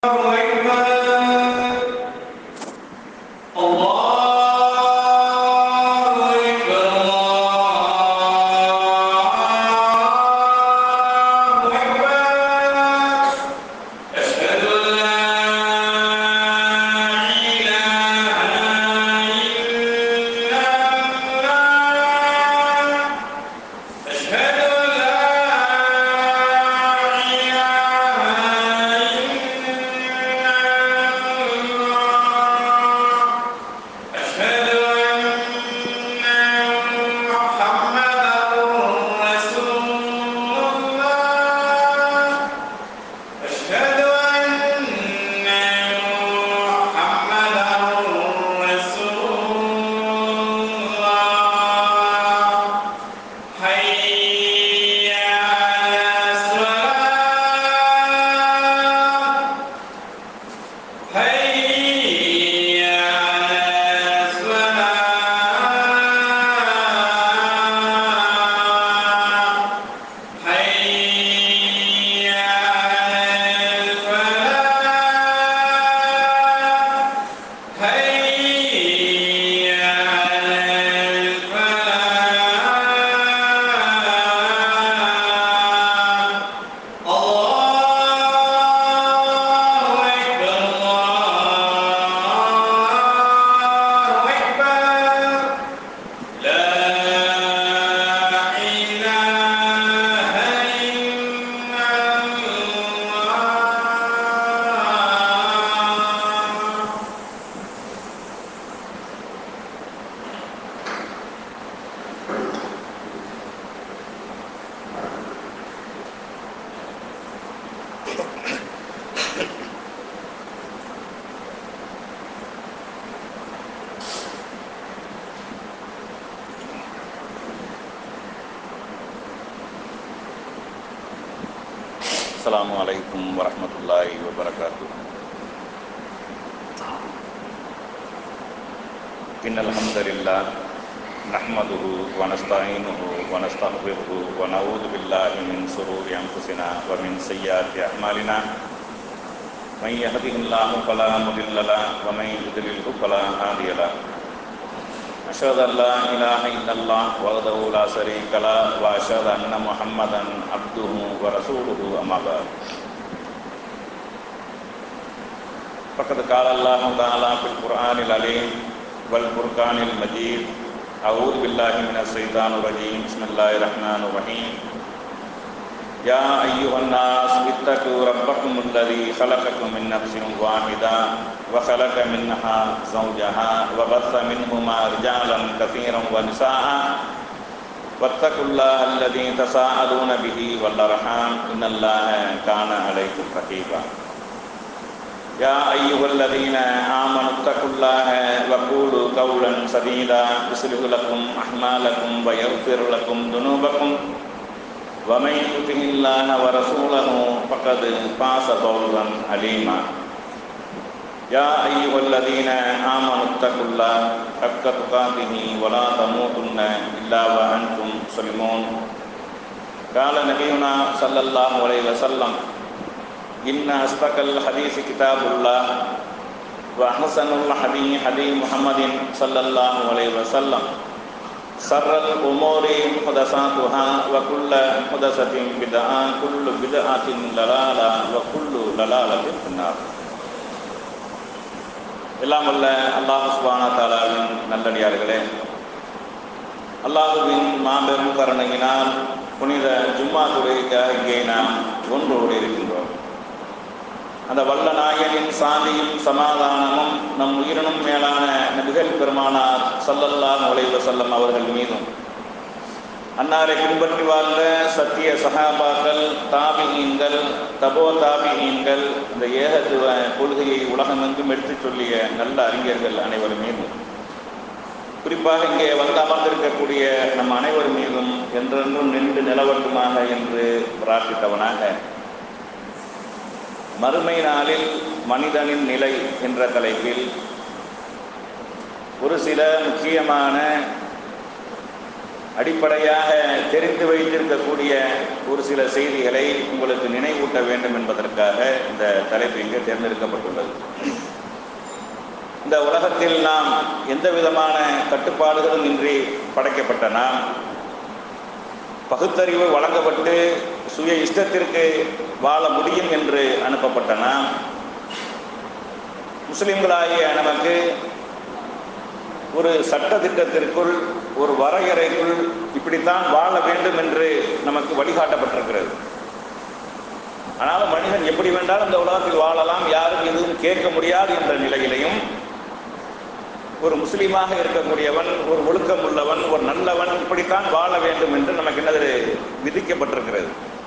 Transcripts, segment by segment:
السلام عليكم ورحمة الله وبركاته إن الحمد لله نحمده ونستعينه ونستغفره ونعوذ بالله من شرور أنفسنا ومن سيئات أعمالنا من يهده الله فلا مضل له ومن يضلله فلا هادي له أشهد أن لا إله إلا الله وحده لا شريك له وأشهد أن محمدا عبده ورسوله أما بعد فقد قال الله تعالى في القرآن العليم والفرقان المجيد أعوذ بالله من الشيطان الرجيم بسم الله الرحمن الرحيم يا أيها الناس اتقوا ربكم الذي خلقكم من نفس واحدة وخلق منها زوجها وبث منهما رجالا كثيرا ونساء واتقوا الله الذي تساءلون به والأرحام إن الله كان عليكم رقيبا يا أيها الذين آمنوا اتقوا الله وقولوا قولا سديدا يصلح لكم أعمالكم ويغفر لكم ذنوبكم ومن يطع الله ورسوله فقد فاز فوزا عليما يا أيها الذين آمنوا اتقوا الله حق تقاته ولا تموتن إلا وأنتم مسلمون قال نبينا صلى الله عليه وسلم إن أصدق الحديث كتاب الله وأحسن الحديث حديث محمد صلى الله عليه وسلم شر الأمور محدثاتها وكل محدثة بدعة كل بدعة ضلالة وكل ضلالة في النار எல்லாம் வல்ல அல்லாஹ் சுபானா தாலாவின் நல்லடியார்களே அல்லாஹுவின் மாபெரும் கருணையினால் புனித ஜும்மா துறைக்காக இங்கே நாம் ஒன்றோடு இருக்கின்றோம் அந்த வல்ல நாயனின் சாந்தியும் சமாதானமும் நம் உயிரினும் மேலான நபிகள் பெருமானார் சல்லல்லாஹ் உலைவ செல்லம் அவர்கள் மீதும் அன்னாரை பின்பற்றி வாழ்ந்த சத்திய சகாபாக்கள் தாபிகீன்கள் தபோ தாபிகீன்கள் இந்த ஏகத்துவ கொள்கையை உலகமெங்கும் எடுத்துச் சொல்லிய நல்ல அறிஞர்கள் அனைவர் மீதும் குறிப்பாக இங்கே வந்து அமர்ந்திருக்கக்கூடிய நம் அனைவர் மீதும் என்றென்றும் நின்று நிலவட்டுமாக என்று பிரார்த்தித்தவனாக மறுமை நாளில் மனிதனின் நிலை என்ற தலைப்பில் ஒரு சில முக்கியமான அடிப்படையாக தெரிந்து வைத்திருக்கக்கூடிய ஒரு சில செய்திகளை உங்களுக்கு நினைவூட்ட வேண்டும் என்பதற்காக இந்த தலைப்பு இங்கே தேர்ந்தெடுக்கப்பட்டுள்ளது இந்த உலகத்தில் நாம் எந்த விதமான கட்டுப்பாடுகளும் இன்றி படைக்கப்பட்ட நாம் பகுத்தறிவு வழங்கப்பட்டு சுய இஷ்டத்திற்கு வாழ முடியும் என்று அனுப்பப்பட்ட நாம் முஸ்லிம்களாகிய நமக்கு ஒரு சட்ட திட்டத்திற்குள் ஒரு வரையறைக்குள் இப்படித்தான் வாழ வேண்டும் என்று நமக்கு வழிகாட்டப்பட்டிருக்கிறது ஆனாலும் மனிதன் எப்படி வேண்டாலும் இந்த உலகத்தில் வாழலாம் யாரும் எதுவும் கேட்க முடியாது என்ற நிலையிலையும் ஒரு முஸ்லீமாக இருக்கக்கூடியவன் ஒரு ஒழுக்கம் உள்ளவன் ஒரு நல்லவன் இப்படித்தான் வாழ வேண்டும் என்று நமக்கு என்னது விதிக்கப்பட்டிருக்கிறது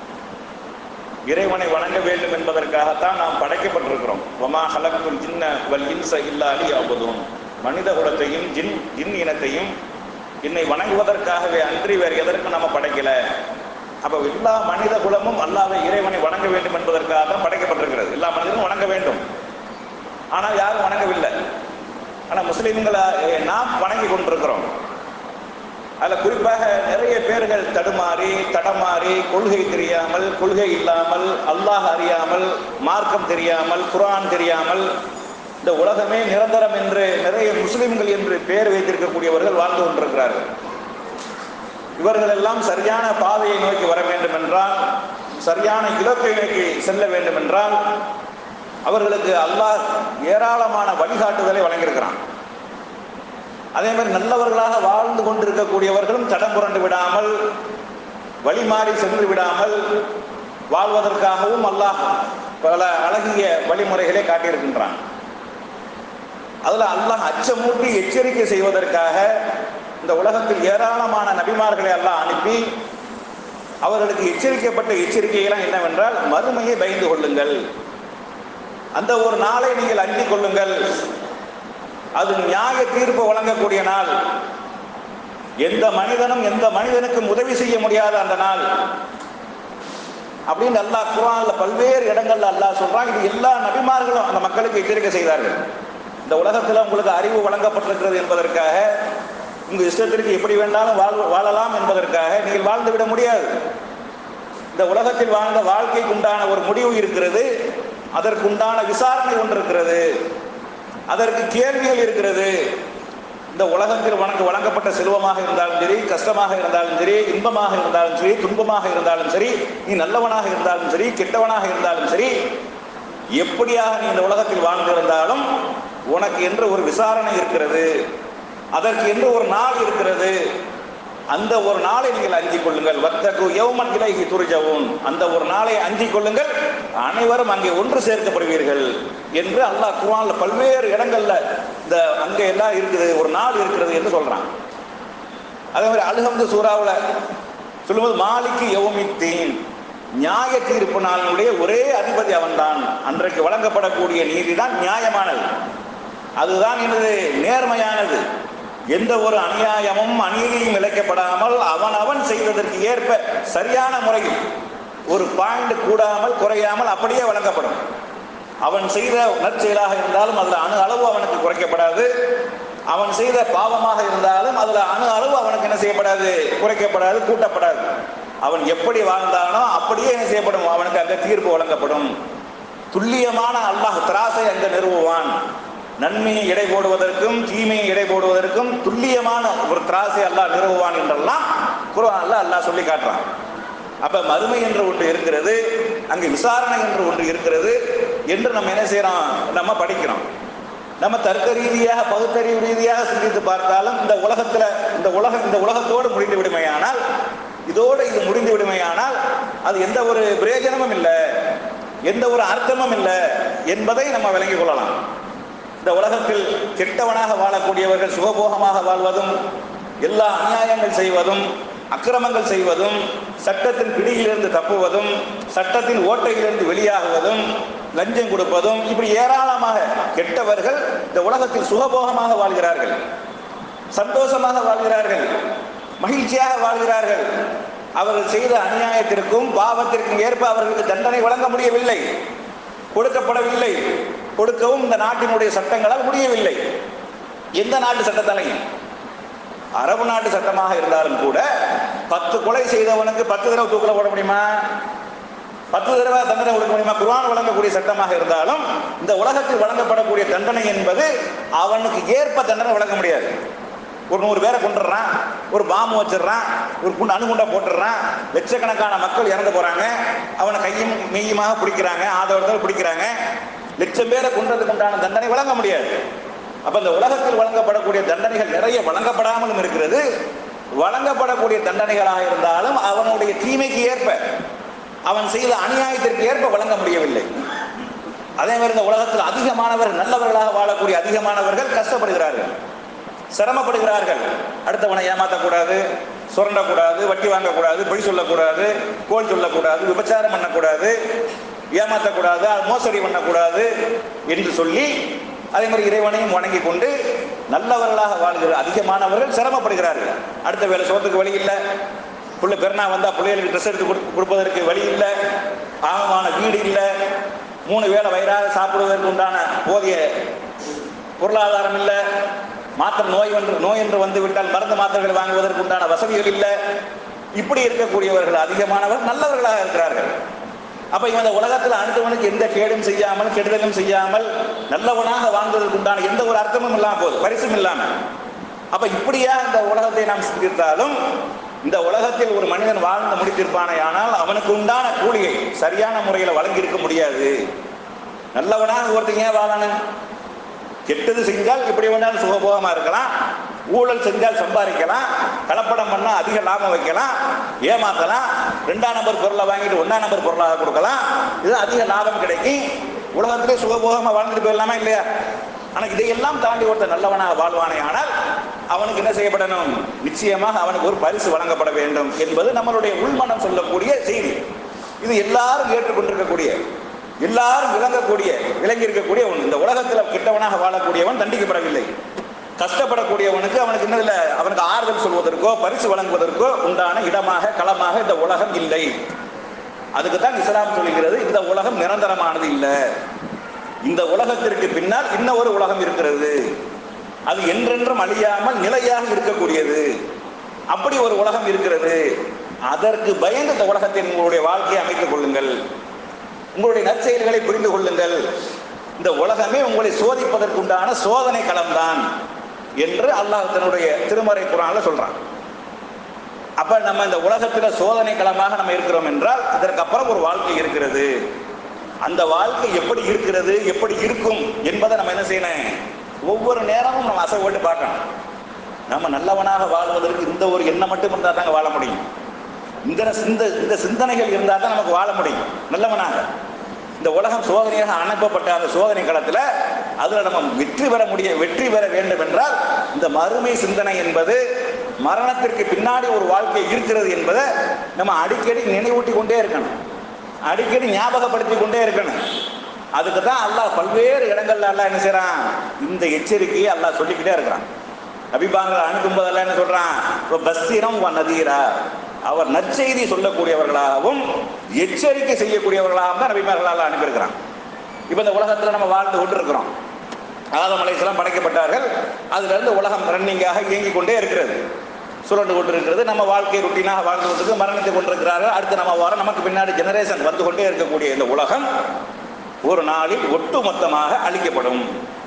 இறைவனை வணங்க வேண்டும் என்பதற்காகத்தான் நாம் படைக்கப்பட்டிருக்கிறோம் வமா ஹலக்குல் ஜின்ன வல் இன்ச இல்லாலி அபுதும் மனித குலத்தையும் ஜின் ஜின் இனத்தையும் என்னை வணங்குவதற்காகவே அன்றி வேறு எதற்கும் நம்ம படைக்கல அப்போ எல்லா மனித குலமும் அல்லாத இறைவனை வணங்க வேண்டும் என்பதற்காக தான் படைக்கப்பட்டிருக்கிறது எல்லா மனிதனும் வணங்க வேண்டும் ஆனால் யாரும் வணங்கவில்லை ஆனால் முஸ்லீம்களை நாம் வணங்கி கொண்டிருக்கிறோம் அதில் குறிப்பாக நிறைய பேர்கள் தடுமாறி தடமாறி கொள்கை தெரியாமல் கொள்கை இல்லாமல் அல்லாஹ் அறியாமல் மார்க்கம் தெரியாமல் குரான் தெரியாமல் இந்த உலகமே நிரந்தரம் என்று நிறைய முஸ்லிம்கள் என்று பெயர் வைத்திருக்கக்கூடியவர்கள் வாழ்ந்து கொண்டிருக்கிறார்கள் இவர்கள் எல்லாம் சரியான பாதையை நோக்கி வர வேண்டும் என்றால் சரியான இலக்கை நோக்கி செல்ல வேண்டும் என்றால் அவர்களுக்கு அல்லாஹ் ஏராளமான வழிகாட்டுதலை வழங்கியிருக்கிறான் அதே மாதிரி நல்லவர்களாக வாழ்ந்து கொண்டிருக்கக்கூடியவர்களும் தடம் புரண்டு விடாமல் வழி மாறி சென்று விடாமல் வாழ்வதற்காகவும் அல்லாஹ் பல அழகிய வழிமுறைகளை காட்டியிருக்கின்றான் அதில் அல்லாஹ் அச்சமூட்டி எச்சரிக்கை செய்வதற்காக இந்த உலகத்தில் ஏராளமான நபிமார்களை எல்லாம் அனுப்பி அவர்களுக்கு எச்சரிக்கப்பட்ட எச்சரிக்கைகளாம் என்னவென்றால் மறுமையை பயந்து கொள்ளுங்கள் அந்த ஒரு நாளை நீங்கள் அஞ்சிக் கொள்ளுங்கள் அது நியாய தீர்ப்பு வழங்கக்கூடிய நாள் எந்த மனிதனும் எந்த மனிதனுக்கும் உதவி செய்ய முடியாத அந்த நாள் அப்படின்னு அல்லாஹ் குரான்ல பல்வேறு இடங்கள்ல அல்லாஹ் சொல்றான் இது எல்லா நபிமார்களும் அந்த மக்களுக்கு எச்சரிக்கை செய்தார்கள் இந்த உலகத்தில் உங்களுக்கு அறிவு வழங்கப்பட்டிருக்கிறது என்பதற்காக உங்க இஷ்டத்திற்கு எப்படி வேண்டாலும் வாழ் வாழலாம் என்பதற்காக நீங்கள் வாழ்ந்து விட முடியாது இந்த உலகத்தில் வாழ்ந்த வாழ்க்கைக்கு உண்டான ஒரு முடிவு இருக்கிறது அதற்கு உண்டான விசாரணை ஒன்று இருக்கிறது அதற்கு கேள்விகள் இருக்கிறது இந்த உலகத்தில் உனக்கு வழங்கப்பட்ட செல்வமாக இருந்தாலும் சரி கஷ்டமாக இருந்தாலும் சரி இன்பமாக இருந்தாலும் சரி துன்பமாக இருந்தாலும் சரி நீ நல்லவனாக இருந்தாலும் சரி கெட்டவனாக இருந்தாலும் சரி எப்படியாக நீ இந்த உலகத்தில் வாழ்ந்திருந்தாலும் உனக்கு என்று ஒரு விசாரணை இருக்கிறது அதற்கு என்று ஒரு நாள் இருக்கிறது அந்த ஒரு நாளை நீங்கள் அஞ்சிக் கொள்ளுங்கள் வத்தகு யௌமன் இலகி துரிஜவும் அந்த ஒரு நாளை அஞ்சிக் கொள்ளுங்கள் அனைவரும் அங்கே ஒன்று சேர்க்கப்படுவீர்கள் என்று அல்லாஹ் குர்ஆன்ல பல்வேறு இடங்கள்ல இந்த அங்கே எல்லாம் இருக்குது ஒரு நாள் இருக்கிறது என்று சொல்றான் அதே மாதிரி அல்ஹம்து சூறாவில் சொல்லும்போது மாலிக்கு யௌமித்தீன் நியாய தீர்ப்பு நாளினுடைய ஒரே அதிபதி அவன்தான் அன்றைக்கு வழங்கப்படக்கூடிய நீதி தான் நியாயமானது அதுதான் எனது நேர்மையானது எந்த ஒரு அநியாயமும் அநீதியும் இழைக்கப்படாமல் அவன் அவன் செய்வதற்கு ஏற்ப சரியான முறையில் ஒரு பாயிண்ட் கூடாமல் குறையாமல் அப்படியே வழங்கப்படும் அவன் செய்த நற்செயலாக இருந்தாலும் அதில் அணு அளவு அவனுக்கு குறைக்கப்படாது அவன் செய்த பாவமாக இருந்தாலும் அதில் அணு அளவு அவனுக்கு என்ன செய்யப்படாது குறைக்கப்படாது கூட்டப்படாது அவன் எப்படி வாழ்ந்தானோ அப்படியே என்ன செய்யப்படும் அவனுக்கு அங்கே தீர்ப்பு வழங்கப்படும் துல்லியமான அல்லாஹ் திராசை அங்கே நிறுவுவான் நன்மையை எடை போடுவதற்கும் தீமையை எடை போடுவதற்கும் துல்லியமான ஒரு திராசை அல்லாஹ் நிறுவுவான் என்றெல்லாம் குர்ஆன்ல அல்லாஹ் சொல்லி காட்டுறான் அப்ப மறுமை என்று ஒன்று இருக்கிறது அங்கு விசாரணை என்று ஒன்று இருக்கிறது என்று நம்ம என்ன செய்யறோம் நம்ம படிக்கிறோம் நம்ம தர்க்க ரீதியாக பகுத்தறிவு ரீதியாக சிந்தித்து பார்த்தாலும் இந்த உலகத்துல இந்த உலகம் இந்த உலகத்தோடு முடிந்து விடுமையானால் இதோடு இது முடிந்து விடுமையானால் அது எந்த ஒரு பிரயோஜனமும் இல்லை எந்த ஒரு அர்த்தமும் இல்லை என்பதை நம்ம விளங்கிக் கொள்ளலாம் இந்த உலகத்தில் கெட்டவனாக வாழக்கூடியவர்கள் சுகபோகமாக வாழ்வதும் எல்லா அநியாயங்கள் செய்வதும் அக்கிரமங்கள் செய்வதும் சட்டத்தின் பிடியிலிருந்து தப்புவதும் சட்டத்தின் ஓட்டையிலிருந்து வெளியாகுவதும் லஞ்சம் கொடுப்பதும் இப்படி ஏராளமாக கெட்டவர்கள் இந்த உலகத்தில் சுகபோகமாக வாழ்கிறார்கள் சந்தோஷமாக வாழ்கிறார்கள் மகிழ்ச்சியாக வாழ்கிறார்கள் அவர்கள் செய்த அநியாயத்திற்கும் பாவத்திற்கும் ஏற்ப அவர்களுக்கு தண்டனை வழங்க முடியவில்லை கொடுக்கப்படவில்லை கொடுக்கவும் இந்த நாட்டினுடைய சட்டங்களால் முடியவில்லை எந்த நாட்டு சட்டத்தாலையும் அரபு நாட்டு சட்டமாக இருந்தாலும் கூட பத்து கொலை செய்தவனுக்கு பத்து தடவை தூக்கில போட முடியுமா பத்து தடவை தண்டனை கொடுக்க முடியுமா குர்ஆன் வழங்கக்கூடிய சட்டமாக இருந்தாலும் இந்த உலகத்தில் வழங்கப்படக்கூடிய தண்டனை என்பது அவனுக்கு ஏற்ப தண்டனை வழங்க முடியாது ஒரு நூறு பேரை கொண்டுடுறான் ஒரு பாம்பு வச்சிடுறான் ஒரு குண்டு அணுகுண்டை போட்டுடுறான் லட்சக்கணக்கான மக்கள் இறந்து போறாங்க அவனை கையும் மெய்யுமாக பிடிக்கிறாங்க ஆதரவுகள் பிடிக்கிறாங்க லட்சம் பேரை கொன்றதுக்கு உண்டான தண்டனை வழங்க முடியாது அப்ப இந்த உலகத்தில் வழங்கப்படக்கூடிய தண்டனைகள் நிறைய வழங்கப்படாமலும் இருக்கிறது வழங்கப்படக்கூடிய தண்டனைகளாக இருந்தாலும் அவனுடைய தீமைக்கு ஏற்ப அவன் செய்த அநியாயத்திற்கு ஏற்ப வழங்க முடியவில்லை அதே மாதிரி இந்த உலகத்தில் அதிகமானவர்கள் நல்லவர்களாக வாழக்கூடிய அதிகமானவர்கள் கஷ்டப்படுகிறார்கள் சிரமப்படுகிறார்கள் அடுத்தவனை ஏமாற்றக்கூடாது சுரண்டக்கூடாது வட்டி வாங்கக்கூடாது பொய் சொல்லக்கூடாது கோல் சொல்லக்கூடாது விபச்சாரம் பண்ணக்கூடாது ஏமாற்றக்கூடாது மோசடி பண்ணக்கூடாது என்று சொல்லி அதே மாதிரி இறைவனையும் வணங்கி கொண்டு நல்லவர்களாக வாழ்கிற அதிகமானவர்கள் சிரமப்படுகிறார்கள் அடுத்த வேலை சோத்துக்கு வழி இல்லை பிள்ளை பெருனா வந்தால் பிள்ளைகளுக்கு ட்ரெஸ் எடுத்து கொடு- கொடுப்பதற்கு வழி இல்லை ஆகமான வீடு இல்லை மூணு வேளை வயிறாக சாப்பிடுவதற்கு உண்டான போதிய பொருளாதாரம் இல்லை மாத்திரை நோய் என்று நோய் என்று வந்து விட்டால் மருந்து மாத்திரைகள் வாங்குவதற்கு உண்டான வசதிகள் இல்லை இப்படி இருக்கக்கூடியவர்கள் அதிகமானவர் நல்லவர்களாக இருக்கிறார்கள் அப்ப இவன் இந்த உலகத்தில் அடுத்தவனுக்கு எந்த கேடும் செய்யாமல் கெடுதலும் செய்யாமல் நல்லவனாக வாழ்ந்ததற்கு உண்டான எந்த ஒரு அர்த்தமும் இல்லாம போகுது பரிசும் இல்லாம அப்ப இப்படியா இந்த உலகத்தை நாம் சிந்தித்தாலும் இந்த உலகத்தில் ஒரு மனிதன் வாழ்ந்து முடித்திருப்பானே ஆனால் அவனுக்கு உண்டான கூலியை சரியான முறையில் வழங்கியிருக்க முடியாது நல்லவனாக ஒருத்தங்க ஏன் வாழணும் கெட்டது செஞ்சால் இப்படி வேணாலும் சுகபோகமா இருக்கலாம் ஊழல் செஞ்சால் சம்பாதிக்கலாம் கலப்படம் பண்ணா அதிக லாபம் வைக்கலாம் ஏமாத்தலாம் ரெண்டாம் நம்பர் பொருளை வாங்கிட்டு ஒன்றாம் நம்பர் பொருளாக கொடுக்கலாம் இது அதிக லாபம் கிடைக்கும் உலகத்திலே சுகபோகமா வாழ்ந்துட்டு போயிடலாமா இல்லையா ஆனால் இதையெல்லாம் தாண்டி ஒருத்தர் நல்லவனாக வாழ்வானே ஆனால் அவனுக்கு என்ன செய்யப்படணும் நிச்சயமாக அவனுக்கு ஒரு பரிசு வழங்கப்பட வேண்டும் என்பது நம்மளுடைய உள்மனம் சொல்லக்கூடிய செய்தி இது எல்லாரும் ஏற்றுக்கொண்டிருக்கக்கூடிய எல்லாரும் விளங்கக்கூடிய விளங்கி இருக்கக்கூடிய ஒன்று இந்த உலகத்தில் கெட்டவனாக வாழக்கூடியவன் தண்டிக்கப்படவில்லை கஷ்டப்படக்கூடியவனுக்கு அவனுக்கு என்னதில்ல அவனுக்கு ஆறுதல் சொல்வதற்கோ பரிசு வழங்குவதற்கோ உண்டான இடமாக களமாக இந்த உலகம் இல்லை அதுக்கு தான் இஸ்லாம் சொல்கிறது இந்த உலகம் நிரந்தரமானது இல்லை இந்த உலகத்திற்கு பின்னால் இன்னும் ஒரு உலகம் இருக்கிறது அது என்றென்றும் அழியாமல் நிலையாக இருக்கக்கூடியது அப்படி ஒரு உலகம் இருக்கிறது அதற்கு பயந்து இந்த உலகத்தில் உங்களுடைய வாழ்க்கையை அமைத்துக் கொள்ளுங்கள் உங்களுடைய நற்செயல்களை புரிந்து கொள்ளுங்கள் இந்த உலகமே உங்களை சோதிப்பதற்குண்டான சோதனை களம்தான் என்று அல்லாஹ் தன்னுடைய திருமறை குரான்ல சொல்றான் அப்ப நம்ம இந்த உலகத்துல சோதனை களமாக நம்ம இருக்கிறோம் என்றால் இதற்கு அப்புறம் ஒரு வாழ்க்கை இருக்கிறது அந்த வாழ்க்கை எப்படி இருக்கிறது எப்படி இருக்கும் என்பதை நம்ம என்ன செய்யணும் ஒவ்வொரு நேரமும் நம்ம அசைப்பட்டு பார்க்கணும் நம்ம நல்லவனாக வாழ்வதற்கு இந்த ஒரு எண்ணம் மட்டும் இருந்தால் தாங்க வாழ முடியும் இந்த இந்த இந்த சிந்தனைகள் இருந்தால் தான் நமக்கு வாழ முடியும் நல்லவனாக இந்த உலகம் சோதனையாக அனுப்பப்பட்ட அந்த சோதனை காலத்தில் அதில் நம்ம வெற்றி பெற முடிய வெற்றி பெற வேண்டும் என்றால் இந்த மறுமை சிந்தனை என்பது மரணத்திற்கு பின்னாடி ஒரு வாழ்க்கை இருக்கிறது என்பதை நம்ம அடிக்கடி நினைவூட்டி கொண்டே இருக்கணும் அடிக்கடி ஞாபகப்படுத்தி கொண்டே இருக்கணும் அதுக்கு தான் அல்லாஹ் பல்வேறு இடங்கள்ல அல்லாஹ் என்ன செய்றான் இந்த எச்சரிக்கையை அல்லாஹ் சொல்லிக்கிட்டே இருக்கிறான் அபிபாங்களை அனுப்பும் போதெல்லாம் என்ன சொல்றான் இப்போ பஸ்தீரம் வ நதீரா அவர் நற்செய்தி சொல்லக்கூடியவர்களாகவும் எச்சரிக்கை செய்யக்கூடியவர்களாகவும் தான் நபிமார்களால் அனுப்பியிருக்கிறான் இப்போ இந்த உலகத்தில் நம்ம வாழ்ந்து கொண்டு இருக்கிறோம் ஆதம் அலைஹிஸ்ஸலாம் படைக்கப்பட்டார்கள் அதுல இருந்து உலகம் ரன்னிங்காக இயங்கிக் கொண்டே இருக்கிறது சுரண்டு கொண்டிருக்கிறது நம்ம வாழ்க்கை ருட்டீனாக வாழ்ந்து கொண்டிருக்கு மரணத்தை கொண்டிருக்கிறார்கள் அடுத்து நம்ம வாரம் நமக்கு பின்னாடி ஜெனரேஷன் வந்து கொண்டே இருக்கக்கூடிய இந்த உலகம் ஒரு நாளில் ஒட்டுமொத்தமாக அழிக்கப்படும்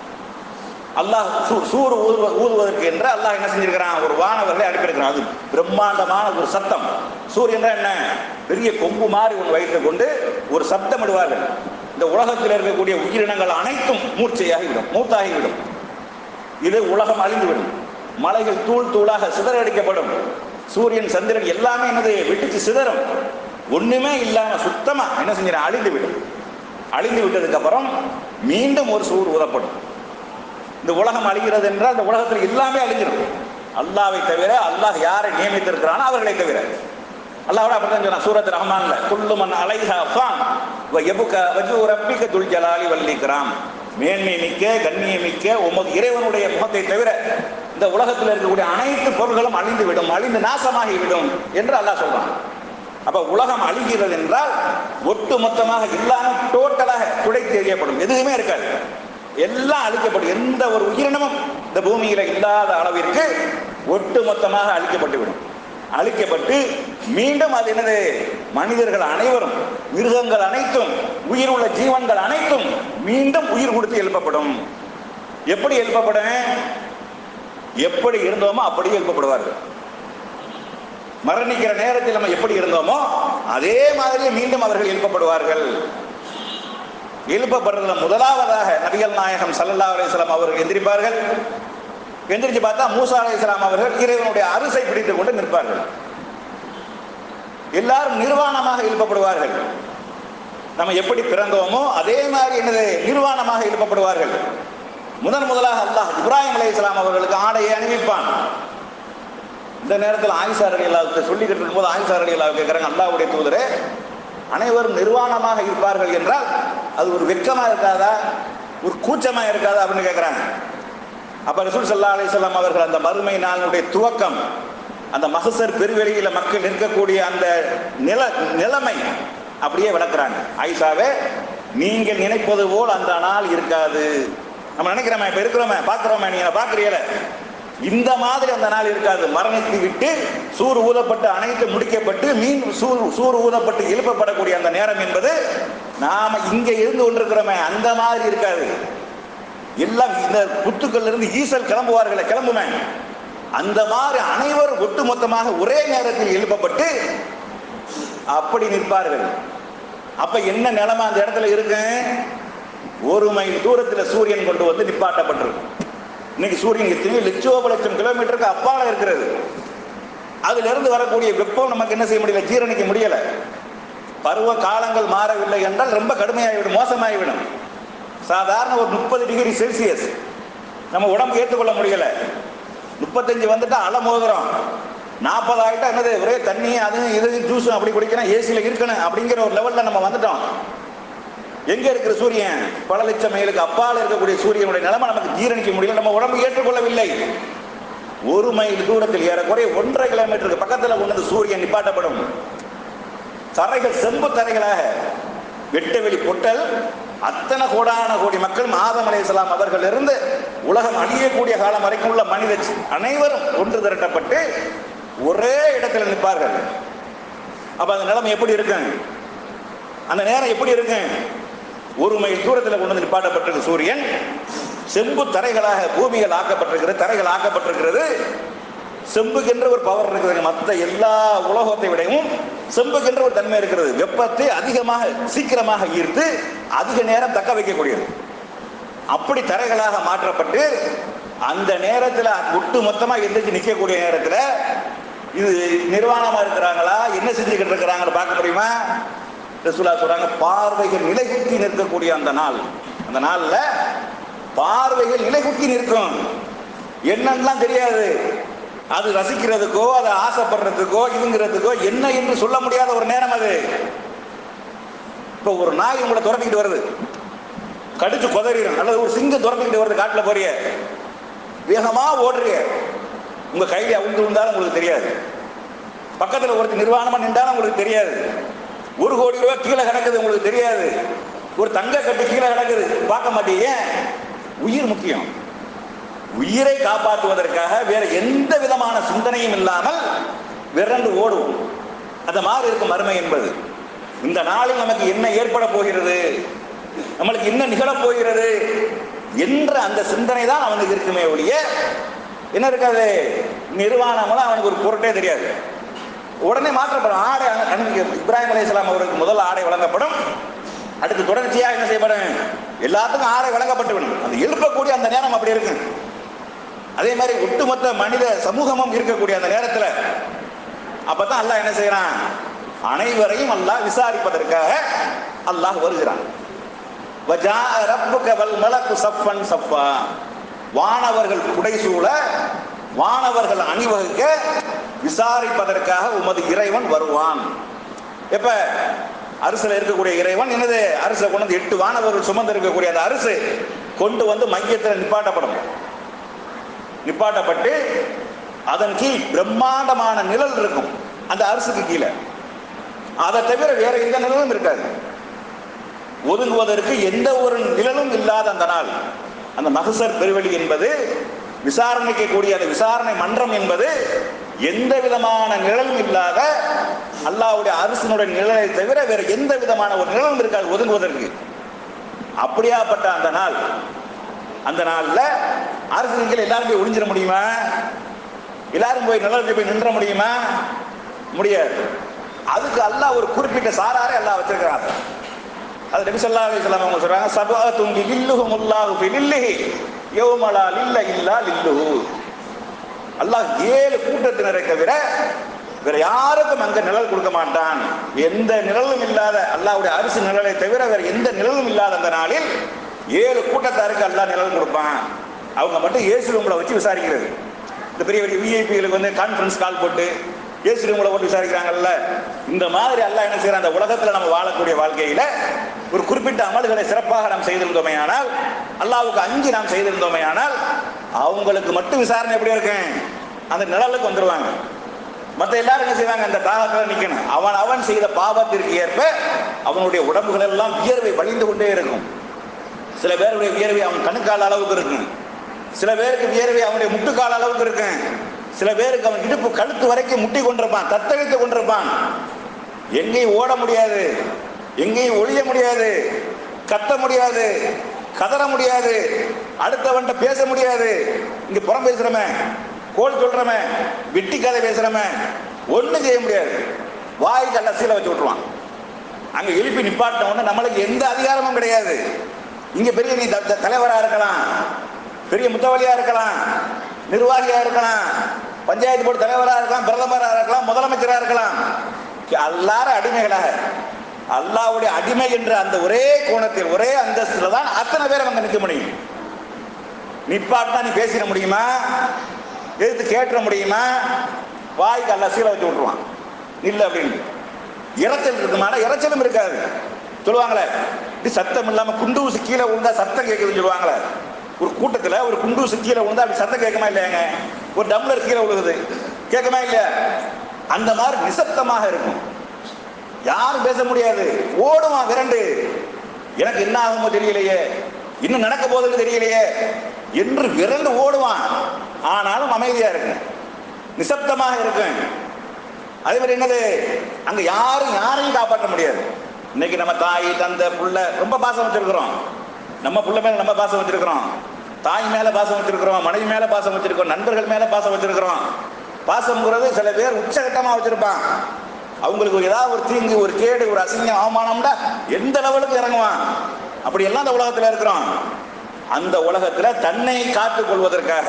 அல்லாஹ் சூ- சூர் ஊதுவ- ஊதுவதற்கு என்று அல்லாஹ் என்ன செஞ்சிருக்கிறான் ஒரு வானவர்களை அனுப்பியிருக்கிறான் அது பிரம்மாண்டமான ஒரு சத்தம் சூரியன் என்ன பெரிய கொம்பு மாதிரி ஒன்று வைத்துக் கொண்டு ஒரு சப்தம் இடுவார்கள் இந்த உலகத்தில் இருக்கக்கூடிய உயிரினங்கள் அனைத்தும் மூர்ச்சையாகிவிடும் மூத்தாகிவிடும் இது உலகம் அழிந்துவிடும் மலைகள் தூள் தூளாக சிதறடிக்கப்படும் சூரியன் சந்திரன் எல்லாமே என்னது வெட்டிச்சு சிதறும் ஒண்ணுமே இல்லாம சுத்தமா என்ன செஞ்சிடும் அழிந்து விடும் அழிந்து விட்டதுக்கு அப்புறம் மீண்டும் ஒரு சூர் ஊதப்படும் இந்த உலகம் அழிகிறது என்றால் இந்த உலகத்தில் எல்லாமே அழிஞ்சிடும் அல்லாவை தவிர அல்லாஹ் யாரை நியமித்திருக்கிறானோ அவர்களை தவிர அல்லாஹ் அப்படிதான் சொன்னான் சூரத் ரஹ்மான்ல குல்லு மன் அலைஹா ஃபான் வ யபுக வஜு ரப்பிக துல் ஜலாலி வல்லிக்ராம் மேன்மை மிக்க கண்ணிய மிக்க உமது இறைவனுடைய முகத்தை தவிர இந்த உலகத்தில் இருக்கக்கூடிய அனைத்து பொருள்களும் அழிந்து விடும் அழிந்து நாசமாகி விடும் என்று அல்லாஹ் சொல்றான் அப்ப உலகம் அழிகிறது என்றால் ஒட்டு மொத்தமாக இல்லாம டோட்டலாக துடைத்து எறியப்படும் எதுவுமே இருக்காது எல்லாம் அழிக்கப்படும் எந்த ஒரு உயிரினமும் இந்த பூமியில இல்லாத அளவிற்கு ஒட்டு மொத்தமாக அழிக்கப்பட்டு விடும் அழிக்கப்பட்டு மீண்டும் அது என்னது மனிதர்கள் அனைவரும் மிருகங்கள் அனைத்தும் உயிர் உள்ள ஜீவன்கள் அனைத்தும் மீண்டும் உயிர் கொடுத்து எழுப்பப்படும் எப்படி எழுப்பப்படும் எப்படி இருந்தோமோ அப்படியே எழுப்பப்படுவார்கள் மரணிக்கிற நேரத்தில் நம்ம எப்படி இருந்தோமோ அதே மாதிரியே மீண்டும் அவர்கள் எழுப்பப்படுவார்கள் எழுப்பப்படுறதுல முதலாவதாக நபிகள் நாயகம் சல்லல்லா அலிஸ்லாம் அவர்கள் எந்திரிப்பார்கள் எந்திரிச்சு பார்த்தா மூசா அலிஸ்லாம் அவர்கள் இறைவனுடைய அரிசை பிடித்துக் கொண்டு நிற்பார்கள் எல்லாரும் நிர்வாணமாக எழுப்பப்படுவார்கள் நம்ம எப்படி பிறந்தோமோ அதே மாதிரி என்னது நிர்வாணமாக எழுப்பப்படுவார்கள் முதன் முதலாக அல்லாஹ் இப்ராஹிம் அலை இஸ்லாம் அவர்களுக்கு ஆடையை அணிவிப்பான் இந்த நேரத்தில் ஆயிஷா அலி அல்லாவுக்கு சொல்லிக்கிட்டு இருக்கும்போது ஆயிஷா அலி அல்லாஹ் கேட்குறாங்க அல்லாவுடைய தூதரே அனைவரும் நிர்வாணமாக இருப்பார்கள் என்றால் அது ஒரு வெட்கமா இருக்காதா ஒரு கூச்சமா இருக்காதா அப்படின்னு கேட்குறாங்க அப்ப ரசூல் சல்லா அலிஸ்லாம் அவர்கள் அந்த மறுமை நாளுடைய துவக்கம் அந்த மகசர் பெருவெளியில மக்கள் நிற்கக்கூடிய அந்த நில நிலைமை அப்படியே விளக்குறாங்க ஆயிஷாவே நீங்கள் நினைப்பது போல் அந்த நாள் இருக்காது நம்ம நினைக்கிறோமே இப்ப இருக்கிறோமே பார்க்கிறோமே நீங்க பார்க்கிறீங்கள இந்த மாதிரி அந்த நாள் இருக்காது மரணித்து விட்டு சூர் ஊதப்பட்டு அனைத்து முடிக்கப்பட்டு மீன் சூர் சூர் ஊதப்பட்டு எழுப்பப்படக்கூடிய அந்த நேரம் என்பது நாம இங்க இருந்து கொண்டிருக்கிறோமே அந்த மாதிரி இருக்காது எல்லாம் இந்த புத்துக்கள்ல இருந்து ஈசல் கிளம்புவார்களே கிளம்புமே அந்த மாதிரி அனைவரும் ஒட்டுமொத்தமாக ஒரே நேரத்தில் எழுப்பப்பட்டு அப்படி நிற்பார்கள் அப்ப என்ன நிலைமை அந்த இடத்துல இருக்கு ஒரு மைல் தூரத்துல சூரியன் கொண்டு வந்து நிப்பாட்டப்பட்டிருக்கும் இன்னைக்கு சூரியன் எத்தனையோ லட்சோப லட்சம் கிலோமீட்டருக்கு அப்பால இருக்கிறது அதுல இருந்து வரக்கூடிய வெப்பம் நமக்கு என்ன செய்ய முடியல ஜீரணிக்க முடியல பருவ காலங்கள் மாறவில்லை என்றால் ரொம்ப கடுமையாகிவிடும் மோசமாகிவிடும் சாதாரண ஒரு முப்பது டிகிரி செல்சியஸ் நம்ம உடம்பு ஏற்றுக்கொள்ள முடியல முப்பத்தஞ்சு வந்துட்டா அலை மோதுறோம் நாற்பது ஆகிட்டா என்னது ஒரே தண்ணி அதுவும் இது ஜூஸும் அப்படி குடிக்கணும் ஏசியில் இருக்கணும் அப்படிங்கிற ஒரு லெவலில் நம்ம வந்துட்டோம் எங்க இருக்கிற சூரியன் பல லட்சம் மைலுக்கு அப்பால் இருக்கக்கூடிய சூரியனுடைய நிலைமை நமக்கு ஜீரணிக்க முடியல நம்ம உடம்பு ஏற்றுக்கொள்ளவில்லை ஒரு மைல் தூரத்தில் ஏறக்குறைய ஒன்றரை கிலோமீட்டருக்கு பக்கத்தில் கொண்டு சூரியன் நிப்பாட்டப்படும் தரைகள் செம்பு தரைகளாக வெட்டவெளி பொட்டல் அத்தனை கோடான கோடி மக்கள் ஆதம் அலையாம் அவர்கள் இருந்து உலகம் அழியக்கூடிய காலம் வரைக்கும் உள்ள மனித அனைவரும் ஒன்று திரட்டப்பட்டு ஒரே இடத்துல நிற்பார்கள் அப்ப அந்த நிலைமை எப்படி இருக்கு அந்த நேரம் எப்படி இருக்கு ஒரு மைல் தூரத்தில் கொண்டு வந்து நிப்பாட்டப்பட்டிருக்கு சூரியன் செம்பு தரைகளாக பூமிகள் ஆக்கப்பட்டிருக்கிறது தரைகள் ஆக்கப்பட்டிருக்கிறது செம்புக்கென்ற ஒரு பவர் இருக்குது மற்ற எல்லா உலகத்தை விடவும் செம்புக்கென்ற ஒரு தன்மை இருக்கிறது வெப்பத்தை அதிகமாக சீக்கிரமாக ஈர்த்து அதிக நேரம் தக்க வைக்கக்கூடியது அப்படி தரைகளாக மாற்றப்பட்டு அந்த நேரத்தில் ஒட்டு மொத்தமாக எந்திரிச்சு நிற்கக்கூடிய நேரத்தில் இது நிர்வாணமா இருக்கிறாங்களா என்ன செஞ்சுக்கிட்டு இருக்கிறாங்கன்னு பார்க்க முடியுமா ரசூலா சொல்றாங்க பார்வைகள் நிலைகுத்தி நிற்கக்கூடிய அந்த நாள் அந்த நாள்ல பார்வைகள் நிலைகுத்தி நிற்கும் என்னன்னெலாம் தெரியாது அது ரசிக்கிறதுக்கோ அதை ஆசைப்படுறதுக்கோ இதுங்கிறதுக்கோ என்ன என்று சொல்ல முடியாத ஒரு நேரம் அது இப்போ ஒரு நாய் உங்களை துரத்திக்கிட்டு வருது கடிச்சு குதறிடும் அல்லது ஒரு சிங்கம் துரத்திக்கிட்டு வருது காட்டில் போறிய வேகமா ஓடுறிய உங்க கையில அவுந்து விழுந்தாலும் உங்களுக்கு தெரியாது பக்கத்தில் ஒருத்தர் நிர்வாணமா நின்றாலும் உங்களுக்கு தெரியாது ஒரு கோடி ரூபாய் கீழே கிடக்குது உங்களுக்கு தெரியாது ஒரு தங்க கட்டு கீழே கிடக்குது பார்க்க மாட்டீங்க உயிர் முக்கியம் உயிரை காப்பாற்றுவதற்காக வேற எந்த விதமான சிந்தனையும் இல்லாமல் விரண்டு ஓடுவோம் அந்த மாதிரி இருக்கும் மறுமை என்பது இந்த நாளில் நமக்கு என்ன ஏற்பட போகிறது நம்மளுக்கு என்ன நிகழப் போகிறது என்ற அந்த சிந்தனை தான் அவனுக்கு இருக்குமே ஒழிய என்ன இருக்காது நிர்வாணமெல்லாம் அவனுக்கு ஒரு பொருட்டே தெரியாது உடனே மாற்றப்படும் ஆடை அணி- அணிவிக்க இப்ராஹிம் அலையாம் அவருக்கு முதல் ஆடை வழங்கப்படும் அடுத்து தொடர்ச்சியாக என்ன செய்யப்படும் எல்லாத்துக்கும் ஆடை வழங்கப்பட்டு விடும் அந்த எழுப்பக்கூடிய அந்த நேரம் அப்படி இருக்கு அதே மாதிரி ஒட்டுமொத்த மனித சமூகமும் இருக்கக்கூடிய அந்த நேரத்தில் அப்பதான் அல்லாஹ் என்ன செய்யறான் அனைவரையும் அல்லாஹ் விசாரிப்பதற்காக அல்லாஹ் வருகிறான் வஜாஅ ரப்புக வல் மலக்கு சஃபன் சஃபா வானவர்கள் புடைசூழ வானவர்கள் அணிவகுக்க விசாரிப்பதற்காக உமது இறைவன் வருவான் எப்ப அரசுல இருக்கக்கூடிய இறைவன் என்னது அரசை கொண்டு வந்து எட்டு வானவர்கள் சுமந்து இருக்கக்கூடிய அந்த அரசு கொண்டு வந்து மையத்தில் நிப்பாட்டப்படும் நிப்பாட்டப்பட்டு அதன் கீழ் பிரம்மாண்டமான நிழல் இருக்கும் அந்த அரசுக்கு கீழே அதை தவிர வேற எந்த நிழலும் இருக்காது ஒதுங்குவதற்கு எந்த ஒரு நிழலும் இல்லாத அந்த நாள் அந்த மகசர் பெருவெளி என்பது விசாரணைக்கு கூடிய அந்த விசாரணை மன்றம் என்பது எந்த விதமான நிழலும் இல்லாத அல்லாஹ்வுடைய அரசனுடைய நிழலை தவிர வேற எந்த விதமான ஒரு நிழலும் இருக்காது ஒதுங்குவதற்கு அப்படியாப்பட்ட அந்த நாள் அந்த நாள்ல அரசர்கள் எல்லாரும் போய் ஒளிஞ்சிட முடியுமா எல்லாரும் போய் நிழலுக்கு போய் நின்ற முடியுமா முடியாது அதுக்கு அல்லாஹ் ஒரு குறிப்பிட்ட சாராரை அல்லாஹ் வச்சிருக்கிறாங்க அது நபி ஸல்லல்லாஹு அலைஹி வஸல்லம் அவங்க சொல்றாங்க சபஅத்தும் பில்லுஹும் அல்லாஹு பில்லிஹி யௌமலா லில்ல இல்லா லில்லுஹு அல்லாஹ் ஏழு கூட்டத்தினரை தவிர வேற யாருக்கும் அங்க நிழல் கொடுக்க மாட்டான் எந்த நிழலும் இல்லாத அல்லாஹ்வுடைய அரிசி நிழலை தவிர வேற எந்த நிழலும் இல்லாத அந்த நாளில் ஏழு கூட்டத்தாருக்கு அல்லாஹ் நிழல் கொடுப்பான் அவங்க மட்டும் ஏசு ரூம்ல வச்சு விசாரிக்கிறது இந்த பெரிய பெரிய விஐபிகளுக்கு வந்து கான்ஃபரன்ஸ் கால் போட்டு ஏசு ரூம்ல போட்டு விசாரிக்கிறாங்கல்ல இந்த மாதிரி அல்லாஹ் என்ன செய்யறான் அந்த உலகத்துல நம்ம வாழக்கூடிய வாழ்க்கையில ஒரு குறிப்பிட்ட அமல்களை சிறப்பாக நாம் செய்திருந்தோமே ஆனால் அல்லாஹ்வுக்கு அஞ்சு நாம் செய்திருந்தோமே ஆனால் அவங்களுக்கு மட்டும் விசாரணை எப்படி இருக்கும் அந்த நிழலுக்கு வந்துருவாங்க மற்ற எல்லாரும் என்ன செய்வாங்க அந்த தாகத்தில் நிக்கணும் அவன் அவன் செய்த பாவத்திற்கு ஏற்ப அவனுடைய உடம்புகள் எல்லாம் வியர்வை வழிந்து கொண்டே இருக்கும் சில பேருடைய வியர்வை அவன் கணுக்கால் அளவுக்கு இருக்கும் சில பேருக்கு வியர்வை அவனுடைய முட்டுக்கால் அளவுக்கு இருக்கும் சில பேருக்கு அவன் இடுப்பு கழுத்து வரைக்கும் முட்டி கொண்டிருப்பான் தத்தளித்து கொண்டிருப்பான் எங்கேயும் ஓட முடியாது எங்கேயும் ஒளிய முடியாது கத்த முடியாது கதற முடியாது அடுத்தவன்ட்ட பேச முடியாது இங்க புறம் பேசுறவன் கோல் சொல்றவன் வெட்டி கதை பேசுறவன் ஒண்ணும் செய்ய முடியாது வாய் கல்ல சீலை வச்சு விட்டுருவான் அங்க எழுப்பி நிப்பாட்டின உடனே நம்மளுக்கு எந்த அதிகாரமும் கிடையாது இங்க பெரிய நீ த- த- தலைவரா இருக்கலாம் பெரிய முத்தவலியா இருக்கலாம் நிர்வாகியா இருக்கலாம் பஞ்சாயத்து போர்டு தலைவரா இருக்கலாம் பிரதமரா இருக்கலாம் முதலமைச்சரா இருக்கலாம் எல்லாரும் அடிமைகளாக அல்லாஹ்வுடைய அடிமை என்ற அந்த ஒரே கோணத்தில் ஒரே அந்தஸ்துல தான் அத்தனை பேர் அங்க நிற்க முடியும் நிப்பாட்டினா நீ பேசிட முடியுமா எதிர்த்து கேட்டுற முடியுமா வாய்க்கு அல்ல சீலை வச்சு விட்டுருவான் இல்லை அப்படின்னு இறைச்சல் இருக்குமானா இறைச்சலும் இருக்காது சொல்லுவாங்களே இப்படி சத்தம் இல்லாம குண்டூசி கீழே விழுந்தா சத்தம் கேட்குதுன்னு சொல்லுவாங்களே ஒரு கூட்டத்துல ஒரு குண்டூசி கீழே விழுந்தா அப்படி சத்தம் கேட்குமா இல்லையாங்க ஒரு டம்ளர் கீழே விழுகுது கேட்குமா இல்லையா அந்த மாதிரி நிசப்தமாக இருக்கும் யாரும் பேச முடியாது ஓடுவான் விரண்டு எனக்கு என்ன ஆகுமோ தெரியலையே இன்னும் நடக்க போகுதுன்னு தெரியலையே என்று விரண்டு ஓடுவான் ஆனாலும் அமைதியா இருக்கு நிசப்தமாக இருக்கும் அதே மாதிரி என்னது அங்க யாரும் யாரையும் காப்பாற்ற முடியாது இன்னைக்கு நம்ம தாய் தந்தை புள்ள ரொம்ப பாசம் வச்சிருக்கிறோம் நம்ம புள்ள மேல நம்ம பாசம் வச்சிருக்கிறோம் தாய் மேல பாசம் வச்சிருக்கிறோம் மனைவி மேல பாசம் வச்சிருக்கிறோம் நண்பர்கள் மேல பாசம் வச்சிருக்கிறோம் பாசம்ங்கிறது சில பேர் உச்சகட்டமா வச்சிருப்பான் அவங்களுக்கு ஏதாவது ஒரு தீங்கு ஒரு கேடு ஒரு அசிங்கம் அவமானம்டா எந்த லெவலுக்கு இறங்குவான் அப்படி எல்லாம் அந்த உலகத்துல இருக்கிறோம் அந்த உலகத்துல தன்னை காத்துக் கொள்வதற்காக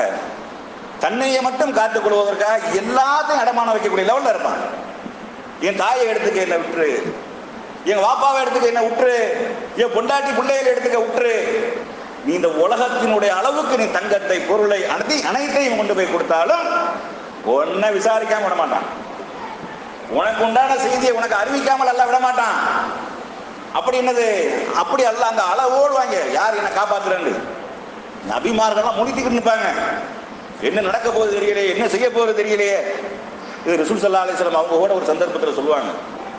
தன்னையை மட்டும் காத்துக் கொள்வதற்காக எல்லாத்தையும் அடமானம் வைக்கக்கூடிய லெவல்ல இருப்பான் என் தாயை எடுத்துக்க என்ன விட்டுரு என் வாப்பாவை எடுத்துக்க என்ன விட்டுரு என் பொண்டாட்டி பிள்ளைகளை எடுத்துக்க விட்டுரு நீ இந்த உலகத்தினுடைய அளவுக்கு நீ தங்கத்தை பொருளை அனைத்தி அனைத்தையும் கொண்டு போய் கொடுத்தாலும் ஒன்ன விசாரிக்காம விட மாட்டான் உனக்கு உண்டான செய்தியை உனக்கு அறிவிக்காமல் அல்ல விட மாட்டான் அப்படி என்னது அப்படி அல்ல அந்த அளவோடு வாங்க யார் என்ன காப்பாத்துறேன்னு நபிமார்கள்லாம் முடித்துக்கிட்டு நிற்பாங்க என்ன நடக்க போகுது தெரியலையே என்ன செய்ய போகுது தெரியலையே இது ரசூல் சல்லா அலிஸ்லாம் அவங்க கூட ஒரு சந்தர்ப்பத்தில் சொல்லுவாங்க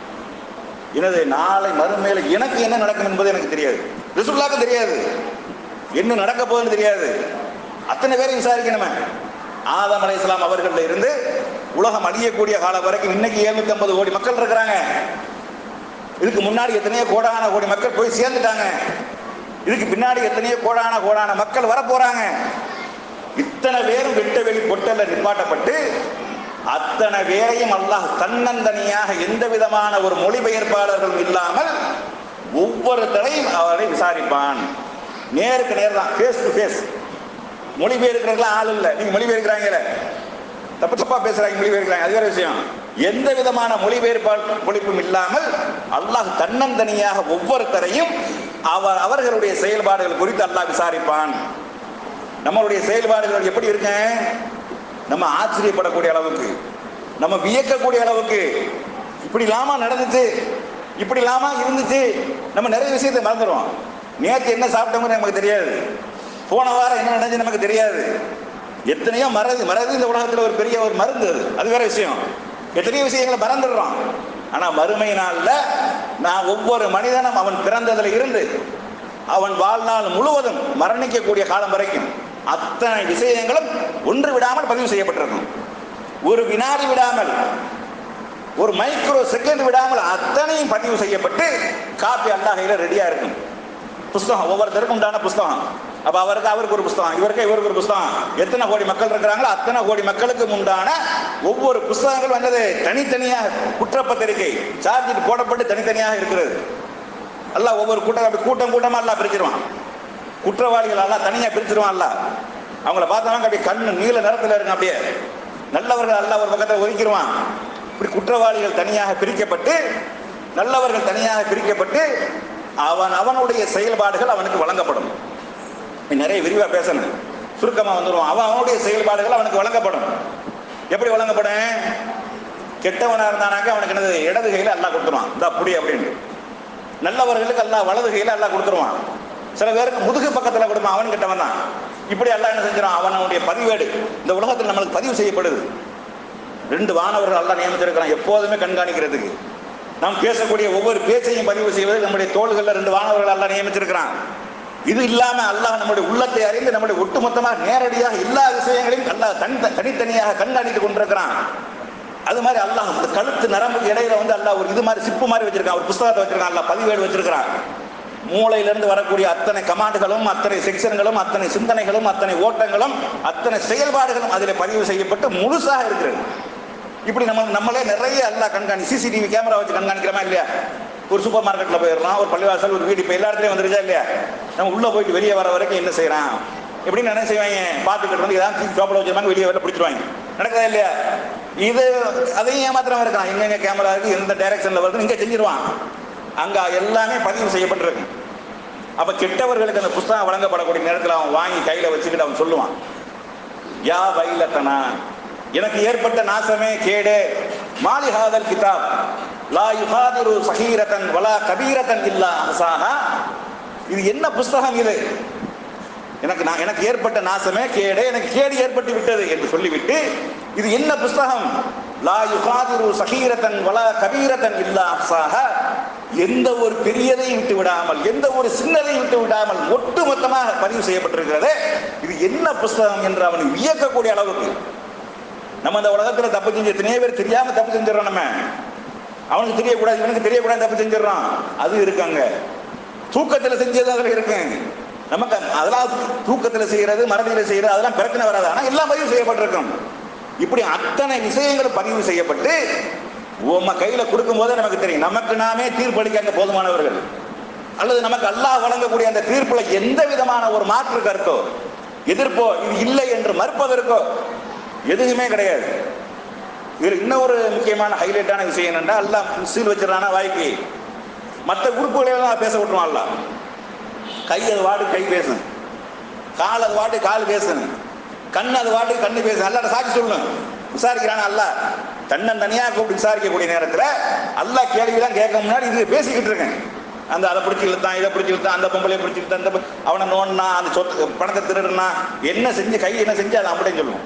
எனது நாளை மறுமையில எனக்கு என்ன நடக்கும் என்பது எனக்கு தெரியாது ரசூல்லாக்கு தெரியாது என்ன நடக்க போகுதுன்னு தெரியாது அத்தனை பேரையும் விசாரிக்கணுமே ஆதம் அலைஹிஸ்ஸலாம் அவர்கள்ல இருந்து உலகம் அழியக்கூடிய காலம் வரைக்கும் இன்னைக்கு 750 கோடி மக்கள் இருக்கிறாங்க இதுக்கு முன்னாடி எத்தனையோ கோடான கோடி மக்கள் போய் சேர்ந்துட்டாங்க இதுக்கு பின்னாடி எத்தனையோ கோடான கோடான மக்கள் வர போறாங்க இத்தனை பேரும் வெட்ட வெளி பொட்டல்ல நிப்பாட்டப்பட்டு அத்தனை பேரையும் அல்லாஹ் தன்னந்தனியாக எந்த விதமான ஒரு மொழிபெயர்ப்பாளர்களும் இல்லாமல் ஒவ்வொருத்தரையும் அவரை விசாரிப்பான் நேருக்கு நேர் தான் ஃபேஸ் டு ஃபேஸ் மொழிபெயர்க்கிறதுலாம் ஆள் இல்லை நீங்க மொழிபெயர்க்கிறாங்களே தப்பு தப்பா பேசுறாங்க மொழிபெயர்க்கிறாங்க அது வேற விஷயம் எந்த விதமான மொழிபெயர்ப்பால் பொழிப்பும் இல்லாமல் அல்லாஹ் தன்னந்தனியாக ஒவ்வொருத்தரையும் அவர் அவர்களுடைய செயல்பாடுகள் குறித்து அல்லாஹ் விசாரிப்பான் நம்மளுடைய செயல்பாடுகள் எப்படி இருக்கு நம்ம ஆச்சரியப்படக்கூடிய அளவுக்கு நம்ம வியக்கக்கூடிய அளவுக்கு இப்படி இல்லாம நடந்துச்சு இப்படி இல்லாம இருந்துச்சு நம்ம நிறைய விஷயத்தை மறந்துடுவோம் நேற்று என்ன சாப்பிட்டோம்னு நமக்கு தெரியாது போன வாரம் என்ன நடந்துச்சு நமக்கு தெரியாது எத்தனையோ மறதி மறதி இந்த உலகத்தில் ஒரு பெரிய ஒரு மருந்து அது அது வேற விஷயம் எத்தனையோ விஷயங்களை மறந்துடுறோம் ஆனா மறுமை நாள்ல நான் ஒவ்வொரு மனிதனும் அவன் பிறந்ததுல இருந்து அவன் வாழ்நாள் முழுவதும் மரணிக்கக்கூடிய காலம் வரைக்கும் அத்தனை விஷயங்களும் ஒன்று விடாமல் பதிவு செய்யப்பட்டிருக்கும் ஒரு வினாடி விடாமல் ஒரு மைக்ரோ செகண்ட் விடாமல் அத்தனையும் பதிவு செய்யப்பட்டு காப்பி அல்லாஹையில் ரெடியா இருக்கும் புஸ்தகம் ஒவ்வொருத்தருக்கும் உண்டான புஸ்தகம் அப்ப அவருக்கு அவருக்கு ஒரு புஸ்தகம் இவருக்கு இவருக்கு ஒரு புஸ்தகம் எத்தனை கோடி மக்கள் இருக்கிறாங்களோ அத்தனை கோடி மக்களுக்கு உண்டான ஒவ்வொரு புஸ்தகங்கள் வந்தது தனித்தனியாக குற்றப்பத்திரிகை சார்ஜிட்டு போடப்பட்டு தனித்தனியாக இருக்கிறது அல்லாஹ் ஒவ்வொரு கூட்டம் அப்படி கூட்டம் கூட்டமா எல்லாம் பிரிச்சிருவான் குற்றவாளிகள் எல்லாம் தனியா பிரிச்சிருவான் அல்ல அவங்கள பார்த்தவங்க அப்படியே கண்ணு நீல நிறத்துல இருக்கும் அப்படியே நல்லவர்கள் எல்லாம் ஒரு பக்கத்தில் ஒதுக்கிடுவான் இப்படி குற்றவாளிகள் தனியாக பிரிக்கப்பட்டு நல்லவர்கள் தனியாக பிரிக்கப்பட்டு அவன் அவனுடைய செயல்பாடுகள் அவனுக்கு வழங்கப்படும் நீ நிறைய விரிவா பேசணும் சுருக்கமா வந்துடுவான் அவன் அவனுடைய செயல்பாடுகள் அவனுக்கு வழங்கப்படும் எப்படி வழங்கப்படும் கெட்டவனா இருந்தானாக்க அவனுக்கு என்னது இடது கையில எல்லாம் கொடுத்துருவான் இந்த அப்படி அப்படின்னு நல்லவர்களுக்கு எல்லாம் வலது கையில எல்லாம் கொடுத்துருவான் சில பேருக்கு முதுகு பக்கத்துல கொடுப்பான் அவன் கிட்டவன் தான் இப்படி எல்லாம் என்ன செஞ்சிடும் அவனுடைய பதிவேடு இந்த உலகத்தில் நம்மளுக்கு பதிவு செய்யப்படுது ரெண்டு வானவர்கள் எல்லாம் நியமிச்சிருக்கிறான் எப்போதுமே கண்காணிக்கிறதுக்கு நாம் பேசக்கூடிய ஒவ்வொரு பேச்சையும் பதிவு செய்வது நம்முடைய தோள்களில் ரெண்டு வானவர்கள் எல்லாம் நியமிச்சிருக்கிறான் இது இல்லாம அல்லாஹ் நம்முடைய உள்ளத்தை அறிந்து நம்முடைய ஒட்டுமொத்தமாக நேரடியாக எல்லா விஷயங்களையும் அல்லாஹ் தனி தனித்தனியாக கண்காணித்துக் கொண்டிருக்கிறான் அது மாதிரி அல்லாஹ் இந்த கழுத்து நரம்புக்கு இடையில வந்து அல்லாஹ் ஒரு இது மாதிரி சிப்பு மாதிரி வச்சிருக்கான் ஒரு புஸ்தகத்தை வச்சிருக்கான் அல்லாஹ் பதிவேடு வச்சிருக்கிறான் மூளையிலிருந்து வரக்கூடிய அத்தனை கமாண்டுகளும் அத்தனை செக்ஷன்களும் அத்தனை சிந்தனைகளும் அத்தனை ஓட்டங்களும் அத்தனை செயல்பாடுகளும் அதில் பதிவு செய்யப்பட்டு முழுசாக இருக்கிறது இப்படி நம்ம நம்மளே நிறைய எல்லாம் கண்காணி சிசிடிவி கேமரா வச்சு கண்காணிக்கிறோமா இல்லையா ஒரு சூப்பர் மார்க்கெட்ல போயிடலாம் ஒரு பள்ளிவாசல் ஒரு வீடு இப்போ எல்லா இடத்துலயும் வந்துருச்சா இல்லையா நம்ம உள்ள போயிட்டு வெளியே வர வரைக்கும் என்ன செய்யறான் எப்படின்னு என்ன செய்வாங்க பார்த்துக்கிட்டு வந்து ஏதாவது டோப்பில் வச்சிருப்பாங்க வெளியே வரல பிடிச்சிருவாங்க நடக்குதா இல்லையா இது அதையும் ஏமாத்திரம் இருக்கான் எங்க கேமரா இருக்கு எந்த டைரக்ஷன்ல வருது இங்க செஞ்சிருவான் அங்க எல்லாமே பதிவு செய்யப்பட்டிருக்கு அப்ப கெட்டவர்களுக்கு அந்த புஸ்தகம் வழங்கப்படக்கூடிய நேரத்தில் அவன் வாங்கி கையில வச்சுக்கிட்டு அவன் சொல்லுவான் யா வைலத்தனா எனக்கு ஏற்பட்ட நாசமே கேடு மாலிஹாதல் கிதாப் லா யுகாதிரு சஹீரத்தன் வலா கபீரத்தன் இல்லா அசாஹா இது என்ன புஸ்தகம் இது எனக்கு நான் எனக்கு ஏற்பட்ட நாசமே கேடு எனக்கு கேடு ஏற்பட்டு விட்டது என்று சொல்லிவிட்டு இது என்ன புஸ்தகம் லா யுகாதிரு சஹீரத்தன் வலா கபீரத்தன் இல்லா அசாஹா எந்த ஒரு பெரியதையும் விட்டு விடாமல் எந்த ஒரு சின்னதையும் விட்டு விடாமல் ஒட்டு மொத்தமாக பதிவு செய்யப்பட்டிருக்கிறது இது என்ன புஸ்தகம் என்று அவனை வியக்கக்கூடிய அளவுக்கு நம்ம இந்த உலகத்துல தப்பு செஞ்சு எத்தனையோ பேர் தெரியாம தப்பு செஞ்சிடறோம் நம்ம அவனுக்கு தெரியக்கூடாது இவனுக்கு தெரியக்கூடாது தப்பு செஞ்சிடறான் அது இருக்காங்க தூக்கத்துல செஞ்சது அதுல இருக்கு நமக்கு அதெல்லாம் தூக்கத்துல செய்யறது மறதியில செய்யறது அதெல்லாம் பிரச்சனை வராது ஆனா எல்லாம் பதிவு செய்யப்பட்டிருக்கும் இப்படி அத்தனை விஷயங்கள் பதிவு செய்யப்பட்டு உம்ம கையில கொடுக்கும் போதே நமக்கு தெரியும் நமக்கு நாமே தீர்ப்பளிக்க போதுமானவர்கள் அல்லது நமக்கு அல்லாஹ் வழங்கக்கூடிய அந்த தீர்ப்புல எந்த விதமான ஒரு மாற்று கருத்தோ எதிர்ப்போ இது இல்லை என்று மறுப்பதற்கோ எதுவுமே கிடையாது இதுல இன்னொரு முக்கியமான ஹைலைட்டான விஷயம் என்னன்னா அல்லாஹ் சீல் வச்சிடறானா வாய்க்கு மற்ற உறுப்புகளை எல்லாம் பேச விட்டுருவான் அல்லாஹ் கை அது வாடு கை பேசும் கால் அது வாட்டு கால் பேசணும் கண் அது வாட்டு கண்ணு பேசும் அல்லாட சாட்சி சொல்லணும் விசாரிக்கிறானா அல்ல தன்னன் தனியா கூப்பிட்டு விசாரிக்கக்கூடிய நேரத்தில் அல்லாஹ் கேள்விதான் கேட்க முன்னாடி இது பேசிக்கிட்டு இருக்கேன் அந்த அதை பிடிச்சி இழுத்தான் இதை பிடிச்சி இழுத்தான் அந்த பொம்பளை பிடிச்சி இழுத்தான் அந்த பொ- அவனை நோண்டினா அந்த சொத்து பணத்தை திருடுனா என்ன செஞ்சு கை என்ன செஞ்சு அதை அம்படையும் சொல்லுவோம்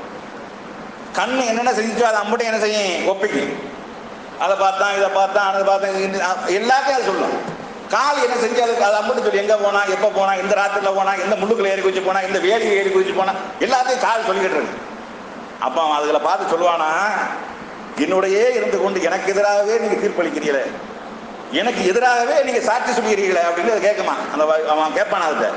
கண்ணு என்னென்ன செஞ்சோ அதை அம்பட்டையும் என்ன செய்யும் ஒப்பிக்கும் அதை பார்த்தான் இதை பார்த்தான் அதை பார்த்தான் இது- அ- எல்லாத்தையும் அது சொல்லும் கால் என்ன செஞ்சு அதுக்கு அதை அம்பட்டு சொல்லி எங்க போனா எப்போ போனா எந்த ராத்திரில போனா எந்த முள்ளுக்குள்ள ஏறி குதிச்சு போனா எந்த வேலியில் ஏறி குதிச்சு போனா எல்லாத்தையும் கால் சொல்லிக்கிட்டு இருக்கு அப்ப அவன் அதுகளை பார்த்து சொல்லுவானா என்னுடையே இருந்து கொண்டு எனக்கு எதிராகவே நீங்க தீர்ப்பளிக்கிறீங்களே எனக்கு எதிராகவே நீங்க சாட்சி சொல்கிறீங்களே அப்படின்னு அதை கேட்குமா அந்த வா- அவன் கேட்பான் அதுட்ட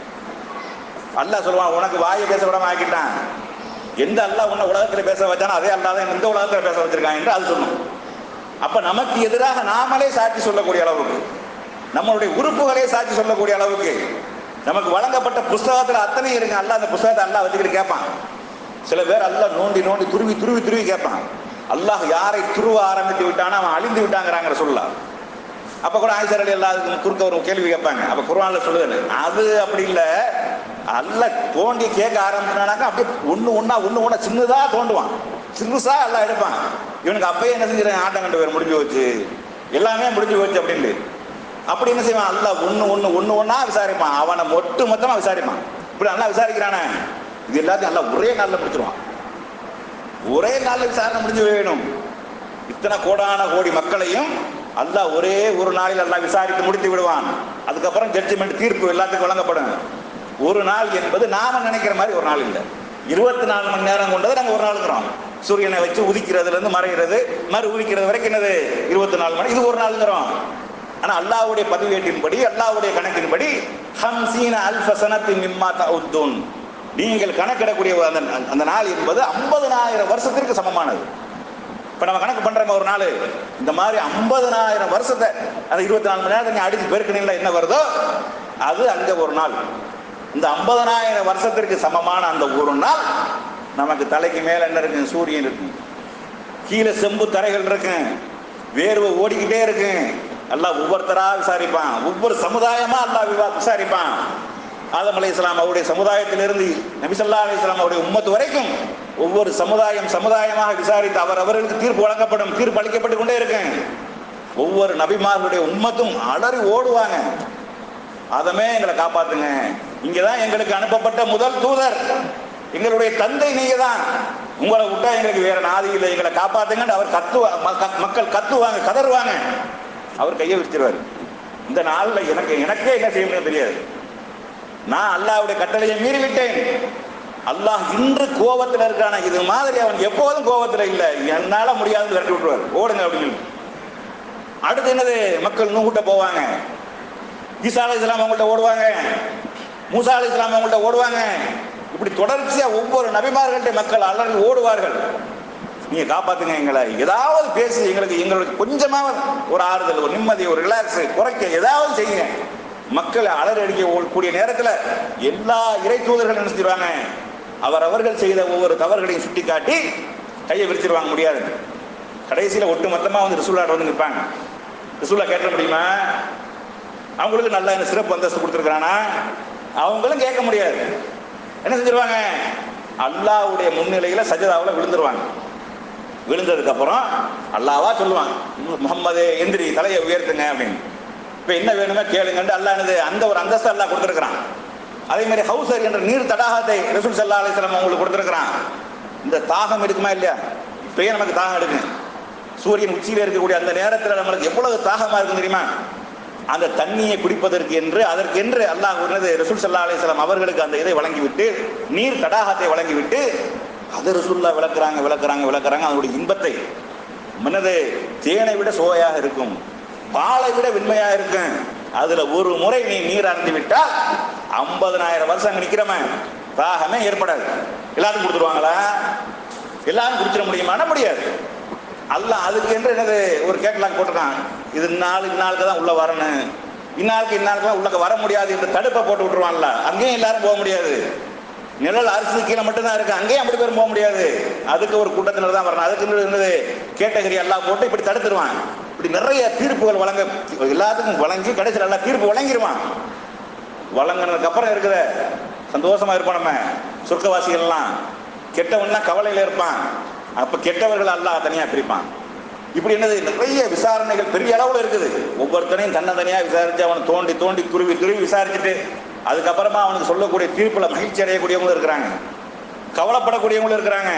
அல்லாஹ் சொல்லுவான் உனக்கு வாயை பேச விடாம ஆக்கிட்டான் எந்த அல்லாஹ் உன்னை உலகத்துல பேச வச்சானோ அதே அல்லாஹ் தான் இந்த உலகத்துல பேச வச்சிருக்கான் என்று அது சொல்லும் அப்ப நமக்கு எதிராக நாமளே சாட்சி சொல்லக்கூடிய அளவுக்கு நம்மளுடைய உறுப்புகளே சாட்சி சொல்லக்கூடிய அளவுக்கு நமக்கு வழங்கப்பட்ட புஸ்தகத்துல அத்தனை இருங்க அல்லாஹ் அந்த புஸ்தகத்தை அல்லாஹ் வச்சுக்கிட்டு கேட்பான் சில பேர் அல்லாஹ் நோண்டி நோண்டி துருவி துருவி துருவி கேட்பான் அல்லாஹ் யாரை துருவ ஆரம்பித்து விட்டானோ அவன் அழிந்து விட்டாங்கிறாங்கிற சொல்லலாம் அப்ப கூட ஆயிஷர் அலி அல்லா அதுக்கு குறுக்க ஒரு கேள்வி கேட்பாங்க அப்ப குர்ஆன்ல சொல்லுது அது அப்படி இல்ல அல்ல தோண்டி கேட்க ஆரம்பிச்சானாக்கா அப்படியே ஒண்ணு ஒண்ணா ஒண்ணு ஒண்ணா சின்னதா தோண்டுவான் சிறுசா எல்லாம் எடுப்பான் இவனுக்கு அப்பயே என்ன செஞ்சிருக்கான் ஆட்டம் கண்டு பேர் முடிஞ்சு போச்சு எல்லாமே முடிஞ்சு போச்சு அப்படின்ட்டு அப்படி என்ன செய்வான் அல்ல ஒண்ணு ஒண்ணு ஒண்ணு ஒண்ணா விசாரிப்பான் அவனை மொட்டு மொத்தமா விசாரிப்பான் இப்படி நல்லா விசாரிக்கிறானே இது எல்லாத்தையும் நல்லா ஒரே நாள்ல பிடிச்சிருவான் ஒரே நாள்ல விசாரணை முடிஞ்சு வேணும் இத்தனை கோடான கோடி மக்களையும் அல்லாஹ் ஒரே ஒரு நாளில் அல்லாஹ் விசாரித்து முடித்து விடுவான் அதுக்கப்புறம் ஜட்ஜ்மெண்ட் தீர்ப்பு எல்லாத்துக்கும் வழங்கப்படும் ஒரு நாள் என்பது நாம நினைக்கிற மாதிரி ஒரு நாள் இல்லை இருபத்தி நாலு மணி நேரம் கொண்டது நாங்கள் ஒரு நாளுங்கிறோம் சூரியனை வச்சு உதிக்கிறதுல இருந்து மறைகிறது மறு உதிக்கிறது வரைக்கும் என்னது இருபத்தி நாலு மணி இது ஒரு நாளுங்கிறோம் ஆனா அல்லாஹ்வுடைய பதிவேட்டின்படி அல்லாஹ்வுடைய கணக்கின்படி ஹம்சீன அல்ஃபசனத்தி மிம்மா தவுத்துன் நீங்கள் கணக்கிடக்கூடிய அந்த அந்த நாள் என்பது ஐம்பதனாயிரம் வருஷத்திற்கு சமமானது இப்போ நம்ம கணக்கு பண்றோம் ஒரு நாள் இந்த மாதிரி ஐம்பதனாயிரம் வருஷத்தை அந்த இருபத்தி நாலு மணி நேரத்தை நீ அடிச்சு பெருக்கணில என்ன வருதோ அது அங்க ஒரு நாள் இந்த ஐம்பதனாயிரம் வருஷத்திற்கு சமமான அந்த ஒரு நாள் நமக்கு தலைக்கு மேல என்ன இருக்கு சூரியன் இருக்கு கீழே செம்பு தரைகள் இருக்கு வேர்வை ஓடிக்கிட்டே இருக்கு அல்லாஹ் ஒவ்வொருத்தரா விசாரிப்பான் ஒவ்வொரு சமுதாயமா அல்லாஹ் விவா- விசாரிப்பான் ஆதம் அலை இஸ்லாம் அவருடைய சமுதாயத்திலிருந்து நபிசல்லா அலி இஸ்லாம் அவருடைய உம்மத்து வரைக்கும் ஒவ்வொரு சமுதாயம் சமுதாயமாக விசாரித்து அவர் அவர்களுக்கு தீர்ப்பு வழங்கப்படும் தீர்ப்பு அளிக்கப்பட்டு கொண்டே இருக்கு ஒவ்வொரு நபிமார்களுடைய உம்மத்தும் அலறி ஓடுவாங்க அதமே எங்களை காப்பாத்துங்க இங்கதான் எங்களுக்கு அனுப்பப்பட்ட முதல் தூதர் எங்களுடைய தந்தை நீங்க தான் உங்களை விட்டா எங்களுக்கு வேற நாதி இல்லை எங்களை காப்பாத்துங்கன்னு அவர் கத்துவா மக்க- மக்கள் கத்துவாங்க கதறுவாங்க அவர் கையை விரிச்சிருவாரு இந்த நாள்ல எனக்கு எனக்கே என்ன செய்யணும்னு தெரியாது நான் அல்லாஹ்வுடைய கட்டளையை மீறி விட்டேன் அல்லாஹ் இன்று கோபத்தில் இருக்கான இது மாதிரி அவன் எப்போதும் கோபத்தில் இல்லை என்னால முடியாதுன்னு விரட்டி விட்டுருவார் ஓடுங்க அப்படின்னு சொல்லி. அடுத்து என்னது மக்கள் நூகிட்ட போவாங்க ஈசா அலி இஸ்லாம் அவங்கள்ட்ட ஓடுவாங்க மூசா அலி இஸ்லாம் அவங்கள்ட்ட ஓடுவாங்க இப்படி தொடர்ச்சியா ஒவ்வொரு நபிமார்கள்ட்ட மக்கள் அலறி ஓடுவார்கள் நீங்க காப்பாத்துங்க எங்களை ஏதாவது பேசி எங்களுக்கு எங்களுக்கு கொஞ்சமாவது ஒரு ஆறுதல் ஒரு நிம்மதி ஒரு ரிலாக்ஸ் குறைக்க ஏதாவது செய்யுங்க மக்களை அலறி அடிக்க ஓ- கூடிய நேரத்தில் எல்லா இறை தூதர்கள் என்ன செஞ்சிருவாங்க அவர் அவர்கள் செய்த ஒவ்வொரு தவறுகளையும் சுட்டிக்காட்டி கையை விரிச்சிருவாங்க முடியாது கடைசியில் ஒட்டு மொத்தமாக வந்து ரிசுல்லாட்ட வந்து நிற்பாங்க ரிசுல்லா கேட்ட முடியுமா அவங்களுக்கு நல்ல என்ன சிறப்பு அந்தஸ்து கொடுத்துருக்கானா அவங்களும் கேட்க முடியாது என்ன செஞ்சிருவாங்க அல்லாஹ்வுடைய முன்னிலையில சஜதாவில் விழுந்துருவாங்க விழுந்ததுக்கு அப்புறம் அல்லாவா சொல்லுவாங்க முகம்மது எந்திரி தலையை உயர்த்துங்க அப்படின்னு இப்போ என்ன வேணுமோ கேளுங்கன்னு அல்லாஹ் என்னது அந்த ஒரு அந்தஸ்து அல்லாஹ் கொடுத்துருக்கிறான் அதே மாதிரி ஹவுசர் என்ற நீர் தடாகத்தை ரசூல் சல்லா அலிஸ்லாம் அவங்களுக்கு கொடுத்துருக்கிறான் இந்த தாகம் எடுக்குமா இல்லையா இப்பயே நமக்கு தாகம் எடுக்கும் சூரியன் உச்சியில் இருக்கக்கூடிய அந்த நேரத்தில் நம்மளுக்கு எவ்வளவு தாகமா இருக்கும் தெரியுமா அந்த தண்ணியை குடிப்பதற்கு என்று அதற்கென்று அல்லாஹ் உன்னது ரசூல் சல்லா அலிஸ்லாம் அவர்களுக்கு அந்த இதை வழங்கிவிட்டு நீர் தடாகத்தை வழங்கிவிட்டு அது ரசூல்லா விளக்குறாங்க விளக்குறாங்க விளக்குறாங்க அதனுடைய இன்பத்தை மனது தேனை விட சுவையாக இருக்கும் பாலை விட வெண்மையாக இருக்கும் அதுல ஒரு முறை நீ நீர் அறந்து விட்டால் ஐம்பதனாயிரம் வருஷம் அங்க நிக்கிறவன் தாகமே ஏற்படாது எல்லாரும் கொடுத்துருவாங்களா எல்லாரும் குடிச்சிட முடியுமானா முடியாது அல்லாஹ் அதுக்கு என்று என்னது ஒரு கேட்கலாம் போட்டிருக்கான் இது இந்நாள் இந்நாளுக்கு தான் உள்ள வரணும் இந்நாளுக்கு இந்நாளுக்கு தான் உள்ள வர முடியாது என்று தடுப்பை போட்டு விட்டுருவான்ல அங்கேயும் எல்லாரும் போக முடியாது நிழல் அரிசி கீழே மட்டும்தான் இருக்கு அங்கேயும் அப்படி பேரும் போக முடியாது அதுக்கு ஒரு கூட்டத்தினர் தான் வரணும் அதுக்கு என்னது கேட்டகரி எல்லாம் போட்டு இப்படி தடுத்துருவான் இப்படி நிறைய தீர்ப்புகள் வழங்க எல்லாத்துக்கும் வழங்கி கடைசியில் எல்லாம் தீர்ப்பு வழங்கிடுவான் வழங்கினதுக்கு அப்புறம் இருக்கிற சந்தோஷமா இருப்போம் நம்ம சொர்க்கவாசிகள்லாம் கெட்டவன்னா கவலையில இருப்பான் அப்ப கெட்டவர்கள் அல்லாஹ் தனியா பிரிப்பான் இப்படி என்னது நிறைய விசாரணைகள் பெரிய அளவுல இருக்குது ஒவ்வொருத்தனையும் தன்னந்தனியா விசாரிச்சு அவனை தோண்டி தோண்டி துருவி துருவி விசாரிச்சுட்டு அதுக்கப்புறமா அவனுக்கு சொல்லக்கூடிய தீர்ப்புல மகிழ்ச்சி அடையக்கூடியவங்களும் இருக்கிறாங்க கவலைப்படக்கூடியவங்களும் இருக்கிறாங்க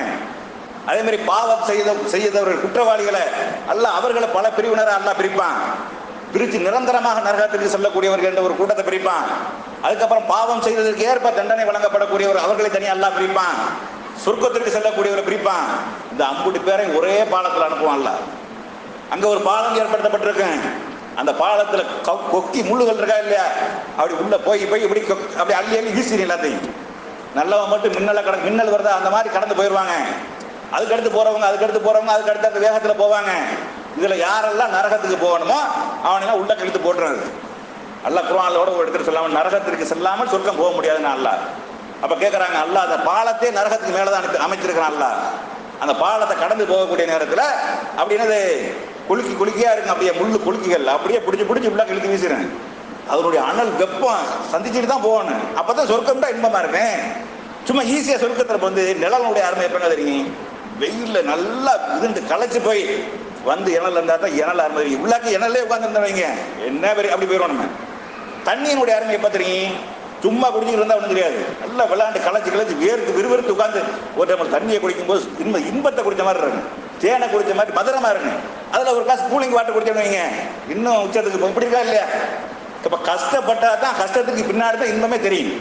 அதே மாதிரி பாவம் செய்த செய்தவர்கள் குற்றவாளிகளை அல்லாஹ் அவர்களை பல பிரிவினரை அல்லாஹ் பிரிப்பான் பிரித்து நிரந்தரமாக நரகத்திற்கு செல்லக்கூடியவர்கள் என்ற ஒரு கூட்டத்தை பிரிப்பான் அதுக்கப்புறம் பாவம் செய்ததற்கு ஏற்ப தண்டனை வழங்கப்படக்கூடியவர் அவர்களை தனியாக அல்லாஹ் பிரிப்பான் சொர்க்கத்திற்கு செல்லக்கூடியவரை பிரிப்பான் இந்த அம்புட்டு பேரை ஒரே பாலத்தில் அனுப்புவான்ல அங்க ஒரு பாலம் ஏற்படுத்தப்பட்டிருக்கு அந்த பாலத்துல கொ- கொக்கி முள்ளுகள் இருக்கா இல்லையா அப்படி உள்ள போய் போய் இப்படி கொ- அப்படி அள்ளி அள்ளி வீசி எல்லாத்தையும் நல்லவன் மட்டும் மின்னல கட மின்னல் வருதா அந்த மாதிரி கடந்து போயிடுவாங்க அதுக்கு அடுத்து போறவங்க அதுக்கு அடுத்து போறவங்க அதுக்கு அடுத்து அந்த வேகத்துல போவாங்க இதுல யாரெல்லாம் நரகத்துக்கு போகணுமோ அவனெல்லாம் உள்ள கழுத்து போட்டுறது அல்லாஹ் குர்ஆன்லோட ஒரு இடத்துல சொல்லாம நரகத்திற்கு செல்லாமல் சொர்க்கம் போக முடியாதுன்னு அல்லாஹ் அப்ப கேக்குறாங்க அல்லாஹ் அந்த பாலத்தை நரகத்துக்கு மேலதான் அனுப்பி- அமைச்சிருக்கிறான் அல்லாஹ் அந்த பாலத்தை கடந்து போகக்கூடிய நேரத்துல அப்படி என்னது குலுக்கி குலுக்கியா இருக்கும் அப்படியே முள்ளு குலுக்கிகள் அப்படியே பிடிச்சி பிடிச்சி உள்ள இழுத்து வீசுறேன் அதனுடைய அனல் வெப்பம் சந்திச்சுட்டு தான் போகணும் அப்பதான் சொர்க்கம் தான் இன்பமா இருக்கும் சும்மா ஈஸியா சொர்க்கத்துல வந்து நிழலுடைய அருமை எப்பங்க தெரியும் வெயில்ல நல்லா இருந்து களைச்சு போய் வந்து இணல் இருந்தா தான் இணல் அருமை தெரியும் உள்ளாக்க இணலே உட்கார்ந்து வைங்க என்ன பெரிய அப்படி போயிடும் நம்ம தண்ணியினுடைய அருமை எப்ப தெரியும் சும்மா குடிச்சிட்டு இருந்தா ஒண்ணும் தெரியாது நல்லா விளையாண்டு களைச்சு களைச்சு வேர்த்து விறுவிறுத்து உட்காந்து ஒரு டம்ளர் தண்ணியை குடிக்கும் போது இன்ப இன்பத்தை குடிச்ச மாதிரி இருக்கும் தேனை குடிச்ச மாதிரி பத்திரமா இருக்கும் அதுல ஒரு கிளாஸ் கூலிங் வாட்டர் குடிச்சோன்னு வைங்க இன்னும் உச்சத்துக்கு போகும். இப்படி இருக்கா இல்லையா இப்ப கஷ்டப்பட்டா தான் கஷ்டத்துக்கு பின்னாடி தான் இன்பமே தெரியும்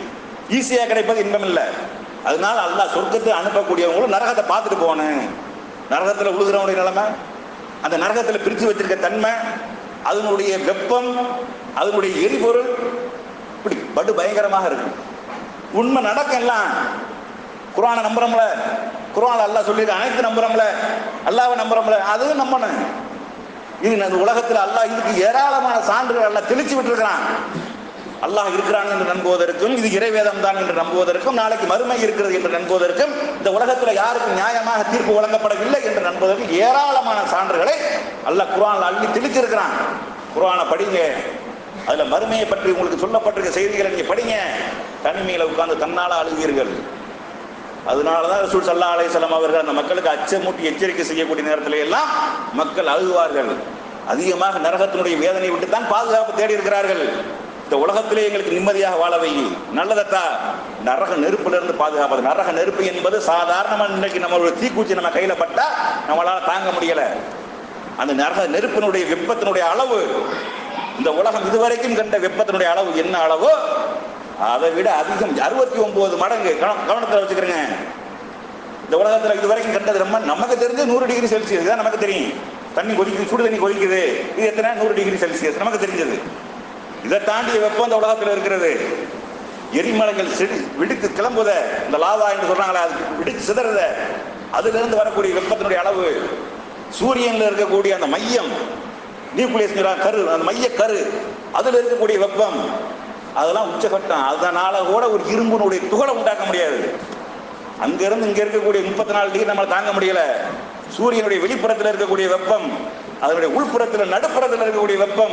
ஈஸியா கிடைப்பது இன்பம் இல்லை அதனால அல்லாஹ் சொர்க்கத்தை அனுப்பக்கூடியவங்களும் நரகத்தை பார்த்துட்டு போகணும் நரகத்தில் உழுகிறவனுடைய நிலைமை அந்த நரகத்தில் பிரித்து வச்சிருக்க தன்மை அதனுடைய வெப்பம் அதனுடைய எரிபொருள் இப்படி படு பயங்கரமாக இருக்கு உண்மை நடக்கலாம் குரானை நம்புறோம்ல குரான் அல்லாஹ் சொல்லியிருக்க அனைத்து நம்புறோம்ல அல்லாவை நம்புறோம்ல அதுவும் நம்பணும் இது இந்த உலகத்தில் அல்லாஹ் இதுக்கு ஏராளமான சான்றுகள் அல்லாஹ் தெளிச்சு விட்டுருக்கிறான் அல்லாஹ் இருக்கிறான் என்று நம்புவதற்கும் இது இறைவேதம் தான் என்று நம்புவதற்கும் நாளைக்கு மறுமை இருக்கிறது என்று நம்புவதற்கும் இந்த உலகத்தில் யாருக்கும் நியாயமாக தீர்ப்பு வழங்கப்படவில்லை என்று நம்புவதற்கு ஏராளமான சான்றுகளை அல்லாஹ் குரான் அள்ளி தெளிச்சிருக்கிறான் குரானை படிங்க அதுல மறுமையை பற்றி உங்களுக்கு சொல்லப்பட்டிருக்க செய்திகளை நீங்க படிங்க தனிமையில உட்கார்ந்து தன்னால அழுவீர்கள் அதனாலதான் ரசூல் சல்லா அலைஹிஸ்ஸலாம் அவர்கள் அந்த மக்களுக்கு அச்சமூட்டி எச்சரிக்கை செய்யக்கூடிய நேரத்தில் எல்லாம் மக்கள் அழுவார்கள் அதிகமாக நரகத்தினுடைய வேதனை விட்டு தான் பாதுகாப்பு தேடி இருக்கிறார்கள் இந்த உலகத்திலே எங்களுக்கு நிம்மதியாக வாழ வை நல்லதத்தா நரக நெருப்புல இருந்து பாதுகாப்பது நரக நெருப்பு என்பது சாதாரணமா இன்னைக்கு நம்மளுடைய தீக்குச்சி நம்ம கையில பட்டா நம்மளால தாங்க முடியல அந்த நரக நெருப்பினுடைய வெப்பத்தினுடைய அளவு இந்த உலகம் இதுவரைக்கும் கண்ட வெப்பத்தினுடைய அளவு என்ன அளவோ அதை விட அதிகம் அறுபத்தி ஒன்பது மடங்கு கவன- கவனத்துல வச்சுக்கிறேங்க இந்த உலகத்துல இதுவரைக்கும் கண்டது ரொம்ப நமக்கு தெரிஞ்சு நூறு டிகிரி செல்சியஸ் தான் நமக்கு தெரியும் தண்ணி கொதிக்குது சுடு தண்ணி கொதிக்குது இது எத்தனை நூறு டிகிரி செல்சியஸ் நமக்கு தெரிஞ்சது இதை தாண்டிய வெப்பம் இந்த உலகத்துல இருக்கிறது எரிமலைகள் செடி வெடித்து கிளம்புத இந்த லாவா என்று சொல்றாங்களே அது வெடிச்சு சிதறத அதுல இருந்து வரக்கூடிய வெப்பத்தினுடைய அளவு சூரியன்ல இருக்கக்கூடிய அந்த மையம் நியூக்ளியஸ் கரு அந்த மைய கரு அதுல இருக்கக்கூடிய வெப்பம் அதெல்லாம் உச்சகட்டம் அதனால கூட ஒரு இரும்பினுடைய துகளை உண்டாக்க முடியாது அங்க இருந்து இங்க இருக்கக்கூடிய முப்பத்தி நாலு டிகிரி நம்மளால தாங்க முடியல சூரியனுடைய வெளிப்புறத்தில் இருக்கக்கூடிய வெப்பம் அதனுடைய உள்புறத்தில் நடுப்புறத்தில் இருக்கக்கூடிய வெப்பம்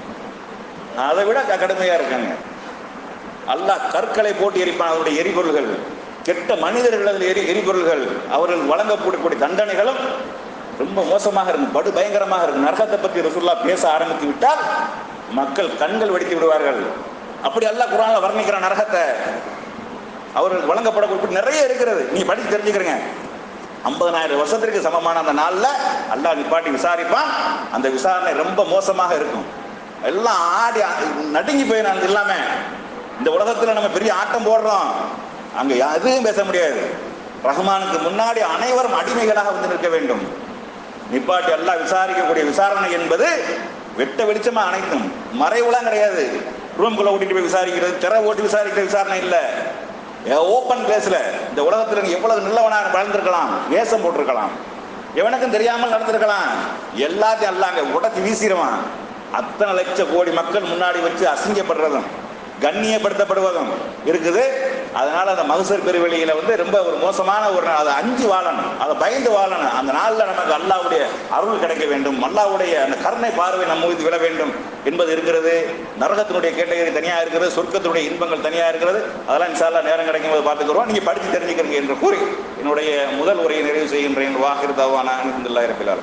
அதை விட க- கடுமையா இருக்காங்க அல்லாஹ் கற்களை போட்டு எரிப்பான் அதனுடைய எரிபொருள்கள் கெட்ட மனிதர்கள் அதில் எரி எரிபொருள்கள் அவர்கள் வழங்கக்கூடிய தண்டனைகளும் ரொம்ப மோசமாக இருக்கும் படு பயங்கரமாக இருக்கும் நரகத்தை பற்றி ரசூல்லா பேச ஆரம்பித்து விட்டால் மக்கள் கண்கள் வெடித்து விடுவார்கள் அப்படி அல்லாஹ் குரான்ல வர்ணிக்கிற நரகத்தை அவர்கள் வழங்கப்படக்கூடிய நிறைய இருக்கிறது நீ படிச்சு தெரிஞ்சுக்கிறீங்க ஐம்பதனாயிரம் வருஷத்திற்கு சமமான அந்த நாள்ல அல்லாஹ் நிப்பாட்டி விசாரிப்பான் அந்த விசாரணை ரொம்ப மோசமாக இருக்கும் எல்லாம் ஆடி நடுங்கி போயிடும் அது இல்லாம இந்த உலகத்துல நம்ம பெரிய ஆட்டம் போடுறோம் அங்க எதுவும் பேச முடியாது ரஹ்மானுக்கு முன்னாடி அனைவரும் அடிமைகளாக வந்து நிற்க வேண்டும் நிப்பாட்டி எல்லாம் விசாரிக்கக்கூடிய விசாரணை என்பது வெட்ட வெளிச்சமா அனைத்தும் மறைவுலாம் கிடையாது ரூம்குள்ள ஓட்டிட்டு போய் விசாரிக்கிறது திரை ஓட்டி விசாரிக்கிற விசாரணை இல்லை ஓப்பன் பிளேஸ்ல இந்த உலகத்துல நீ எவ்வளவு நல்லவனாக வாழ்ந்திருக்கலாம் வேஷம் போட்டிருக்கலாம் எவனுக்கும் தெரியாமல் நடந்திருக்கலாம் எல்லாத்தையும் அல்லாங்க உடச்சி வீசிடுவான் அத்தனை லட்ச கோடி மக்கள் முன்னாடி வச்சு அசிங்கப்படுறதும் கண்ணியப்படுத்தப்படுவதும் இருக்குது அதனால அந்த மகசூர் பெருவெளியில வந்து ரொம்ப ஒரு மோசமான ஒரு நாள் அதை அஞ்சு வாழணும் அதை பயந்து வாழணும் அந்த நாள்ல நமக்கு அல்லாவுடைய அருள் கிடைக்க வேண்டும் அல்லாவுடைய அந்த கருணை பார்வை நம்ம மீது விழ வேண்டும் என்பது இருக்கிறது நரகத்தினுடைய கேட்டகரி தனியா இருக்கிறது சொர்க்கத்தினுடைய இன்பங்கள் தனியா இருக்கிறது அதெல்லாம் இன்ஷால்லா நேரம் கிடைக்கும் போது பார்த்துக்கிறோம் நீங்க படிச்சு தெரிஞ்சுக்கிறீங்க என்று கூறி என்னுடைய முதல் உரையை நிறைவு செய்கின்றேன் வாகிர் தவானா அலமதுல்லா இருப்பிலார்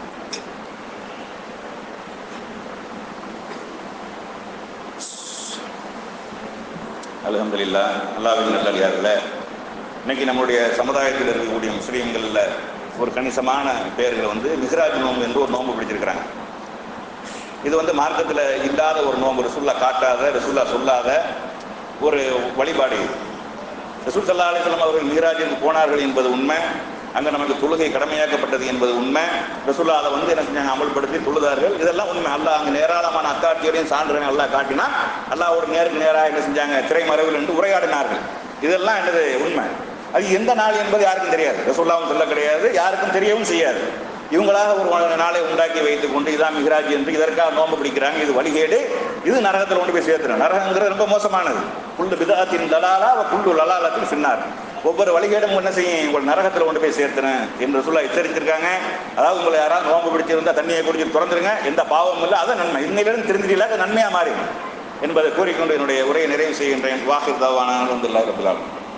அல்ஹம்துலில்லா அல்லாவின் நல்லடியார்களே இன்னைக்கு நம்முடைய சமுதாயத்தில் இருக்கக்கூடிய முஸ்லீம்களில் ஒரு கணிசமான பேர்கள் வந்து மிஹ்ராஜ் நோம்பு என்று ஒரு நோன்பு பிடிச்சிருக்கிறாங்க இது வந்து மார்க்கத்தில் இல்லாத ஒரு நோன்பு ரசுல்லா காட்டாத ரசுல்லா சொல்லாத ஒரு வழிபாடு இது ரசூல் சல்லா அலிஸ்லாம் அவர்கள் மிஹ்ராஜிற்கு போனார்கள் என்பது உண்மை அங்கே நமக்கு தொழுகை கடமையாக்கப்பட்டது என்பது உண்மை ரசூல்லா அதை வந்து என்ன செஞ்சாங்க அமல்படுத்தி தொழுதார்கள் இதெல்லாம் உண்மை அல்லாஹ் அங்கே நேராளமான அத்தாட்சியோடையும் சான்றுகளை அல்லாஹ் காட்டினா அல்லாஹ்வோட நேருக்கு நேராக என்ன செஞ்சாங்க திரைமறைவில் என்று உரையாடினார்கள் இதெல்லாம் என்னது உண்மை அது எந்த நாள் என்பது யாருக்கும் தெரியாது ரசூல்லாவும் சொல்ல கிடையாது யாருக்கும் தெரியவும் செய்யாது இவங்களாக ஒரு நாளை உண்டாக்கி வைத்துக் கொண்டு இதான் மிகராஜ் என்று இதற்காக நோன்பு பிடிக்கிறாங்க இது வழிகேடு இது நரகத்தில் கொண்டு போய் சேர்த்துறோம் நரகங்கிறது ரொம்ப மோசமானது புல்லு பிதாத்தின் லலாலா அவ புல்லு லலாலத்தின் பின்னார் ஒவ்வொரு வழிகேடும் என்ன செய்யும் உங்கள் நரகத்தில் கொண்டு போய் சேர்த்துறேன் என்று சொல்ல எச்சரித்திருக்காங்க அதாவது உங்களை யாராவது நோன்பு பிடிச்சிருந்தா தண்ணியை குடிச்சு திறந்துருங்க எந்த பாவமும் இல்லை அதை நன்மை இன்னையிலிருந்து தெரிஞ்சிடல அது நன்மையாக மாறி என்பதை கூறிக்கொண்டு என்னுடைய உரையை நிறைவு செய்கின்றேன் வாக்கு தாவான வந்து ரபிலாலும்